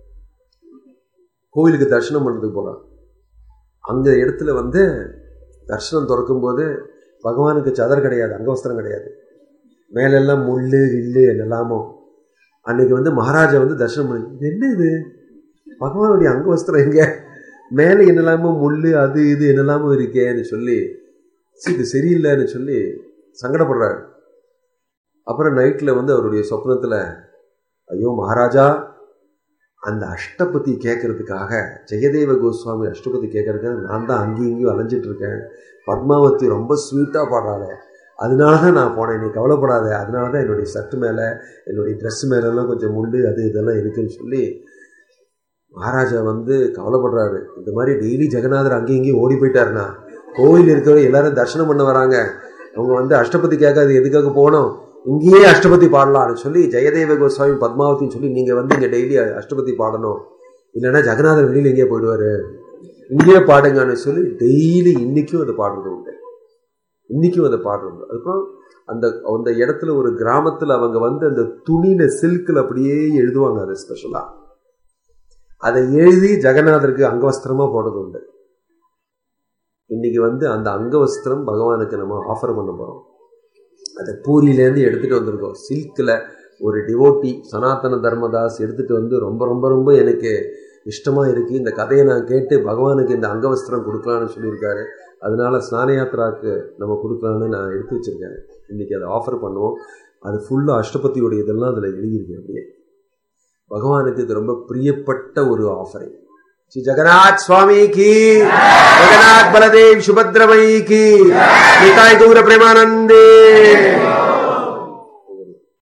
கோவிலுக்கு தரிசனம் பண்ணுறதுக்கு போகிறான் அந்த இடத்துல வந்து தரிசனம் திறக்கும் போது பகவானுக்கு சதர் கிடையாது அங்கவஸ்திரம் கிடையாது மேலெல்லாம் முள்ளு வில்லு எல்லாமோ அன்னைக்கு வந்து மகாராஜா வந்து தரிசனம் பண்ணி இது என்ன இது பகவானுடைய அங்கவஸ்திரம் எங்க மேலே என்னெல்லாமோ முள்ளு அது இது என்னெல்லாமோ இருக்கேன்னு சொல்லி இது சரியில்லைன்னு சொல்லி சங்கடப்படுறாரு அப்புறம் நைட்டில் வந்து அவருடைய சொப்னத்தில் ஐயோ மகாராஜா அந்த அஷ்டபதி கேட்கறதுக்காக ஜெயதேவ கோஸ்வாமி அஷ்டபதி கேட்கறதுக்காக நான் தான் அங்கேயும் இங்கேயும் அலைஞ்சிட்டு இருக்கேன் பத்மாவதி ரொம்ப ஸ்வீட்டாக பாடுறாளே அதனால தான் நான் போனேன் நீ கவலைப்படாத அதனால தான் என்னுடைய சட்டு மேலே என்னுடைய ட்ரெஸ் மேலெல்லாம் கொஞ்சம் முண்டு அது இதெல்லாம் இருக்குன்னு சொல்லி மகாராஜா வந்து கவலைப்படுறாரு இந்த மாதிரி டெய்லி ஜெகநாதர் அங்கேயும் இங்கேயும் ஓடி போயிட்டாருனா கோவில் இருக்கிறவங்க எல்லாரும் தரிசனம் பண்ண வராங்க அவங்க வந்து அஷ்டபதி கேட்காது எதுக்காக போகணும் இங்கேயே அஷ்டபதி பாடலாம்னு சொல்லி ஜெயதேவ கோஸ்வாமி பத்மாவதின்னு சொல்லி நீங்க வந்து இங்க டெய்லி அஷ்டபதி பாடணும் இல்லைன்னா ஜெகநாதர் வெளியில எங்கேயே போயிடுவாரு இங்கேயே பாடுங்கன்னு சொல்லி டெய்லி இன்னைக்கும் அதை பாடுறது உண்டு இன்னைக்கும் அதை பாடுறது அதுக்கப்புறம் அந்த அந்த இடத்துல ஒரு கிராமத்துல அவங்க வந்து அந்த துணியில சில்க்ல அப்படியே எழுதுவாங்க அதை ஸ்பெஷலா அதை எழுதி ஜெகநாதருக்கு அங்கவஸ்திரமா போடுறது உண்டு இன்னைக்கு வந்து அந்த அங்கவஸ்திரம் பகவானுக்கு நம்ம ஆஃபர் பண்ண போறோம் அதை பூரியிலேருந்து எடுத்துட்டு வந்திருக்கோம் சில்க்ல ஒரு டிவோட்டி சனாதன தர்மதாஸ் எடுத்துட்டு வந்து ரொம்ப ரொம்ப ரொம்ப எனக்கு இஷ்டமா இருக்கு இந்த கதையை நான் கேட்டு பகவானுக்கு இந்த அங்கவஸ்திரம் கொடுக்கலான்னு சொல்லியிருக்காரு அதனால ஸ்நான யாத்திராக்கு நம்ம கொடுக்கலான்னு நான் எடுத்து வச்சிருக்கேன் இன்னைக்கு அதை ஆஃபர் பண்ணுவோம் அது ஃபுல்லா அஷ்டபதியோடைய இதெல்லாம் அதில் எழுதியிருக்கு அப்படியே பகவானுக்கு இது ரொம்ப பிரியப்பட்ட ஒரு ஆஃபரிங் ஸ்ரீ ஜெகநாத் சுவாமி கி ஜெகநாத் பலதேவ் சுபத்ரமயி கி நிதாய் தூர பிரேமானந்தே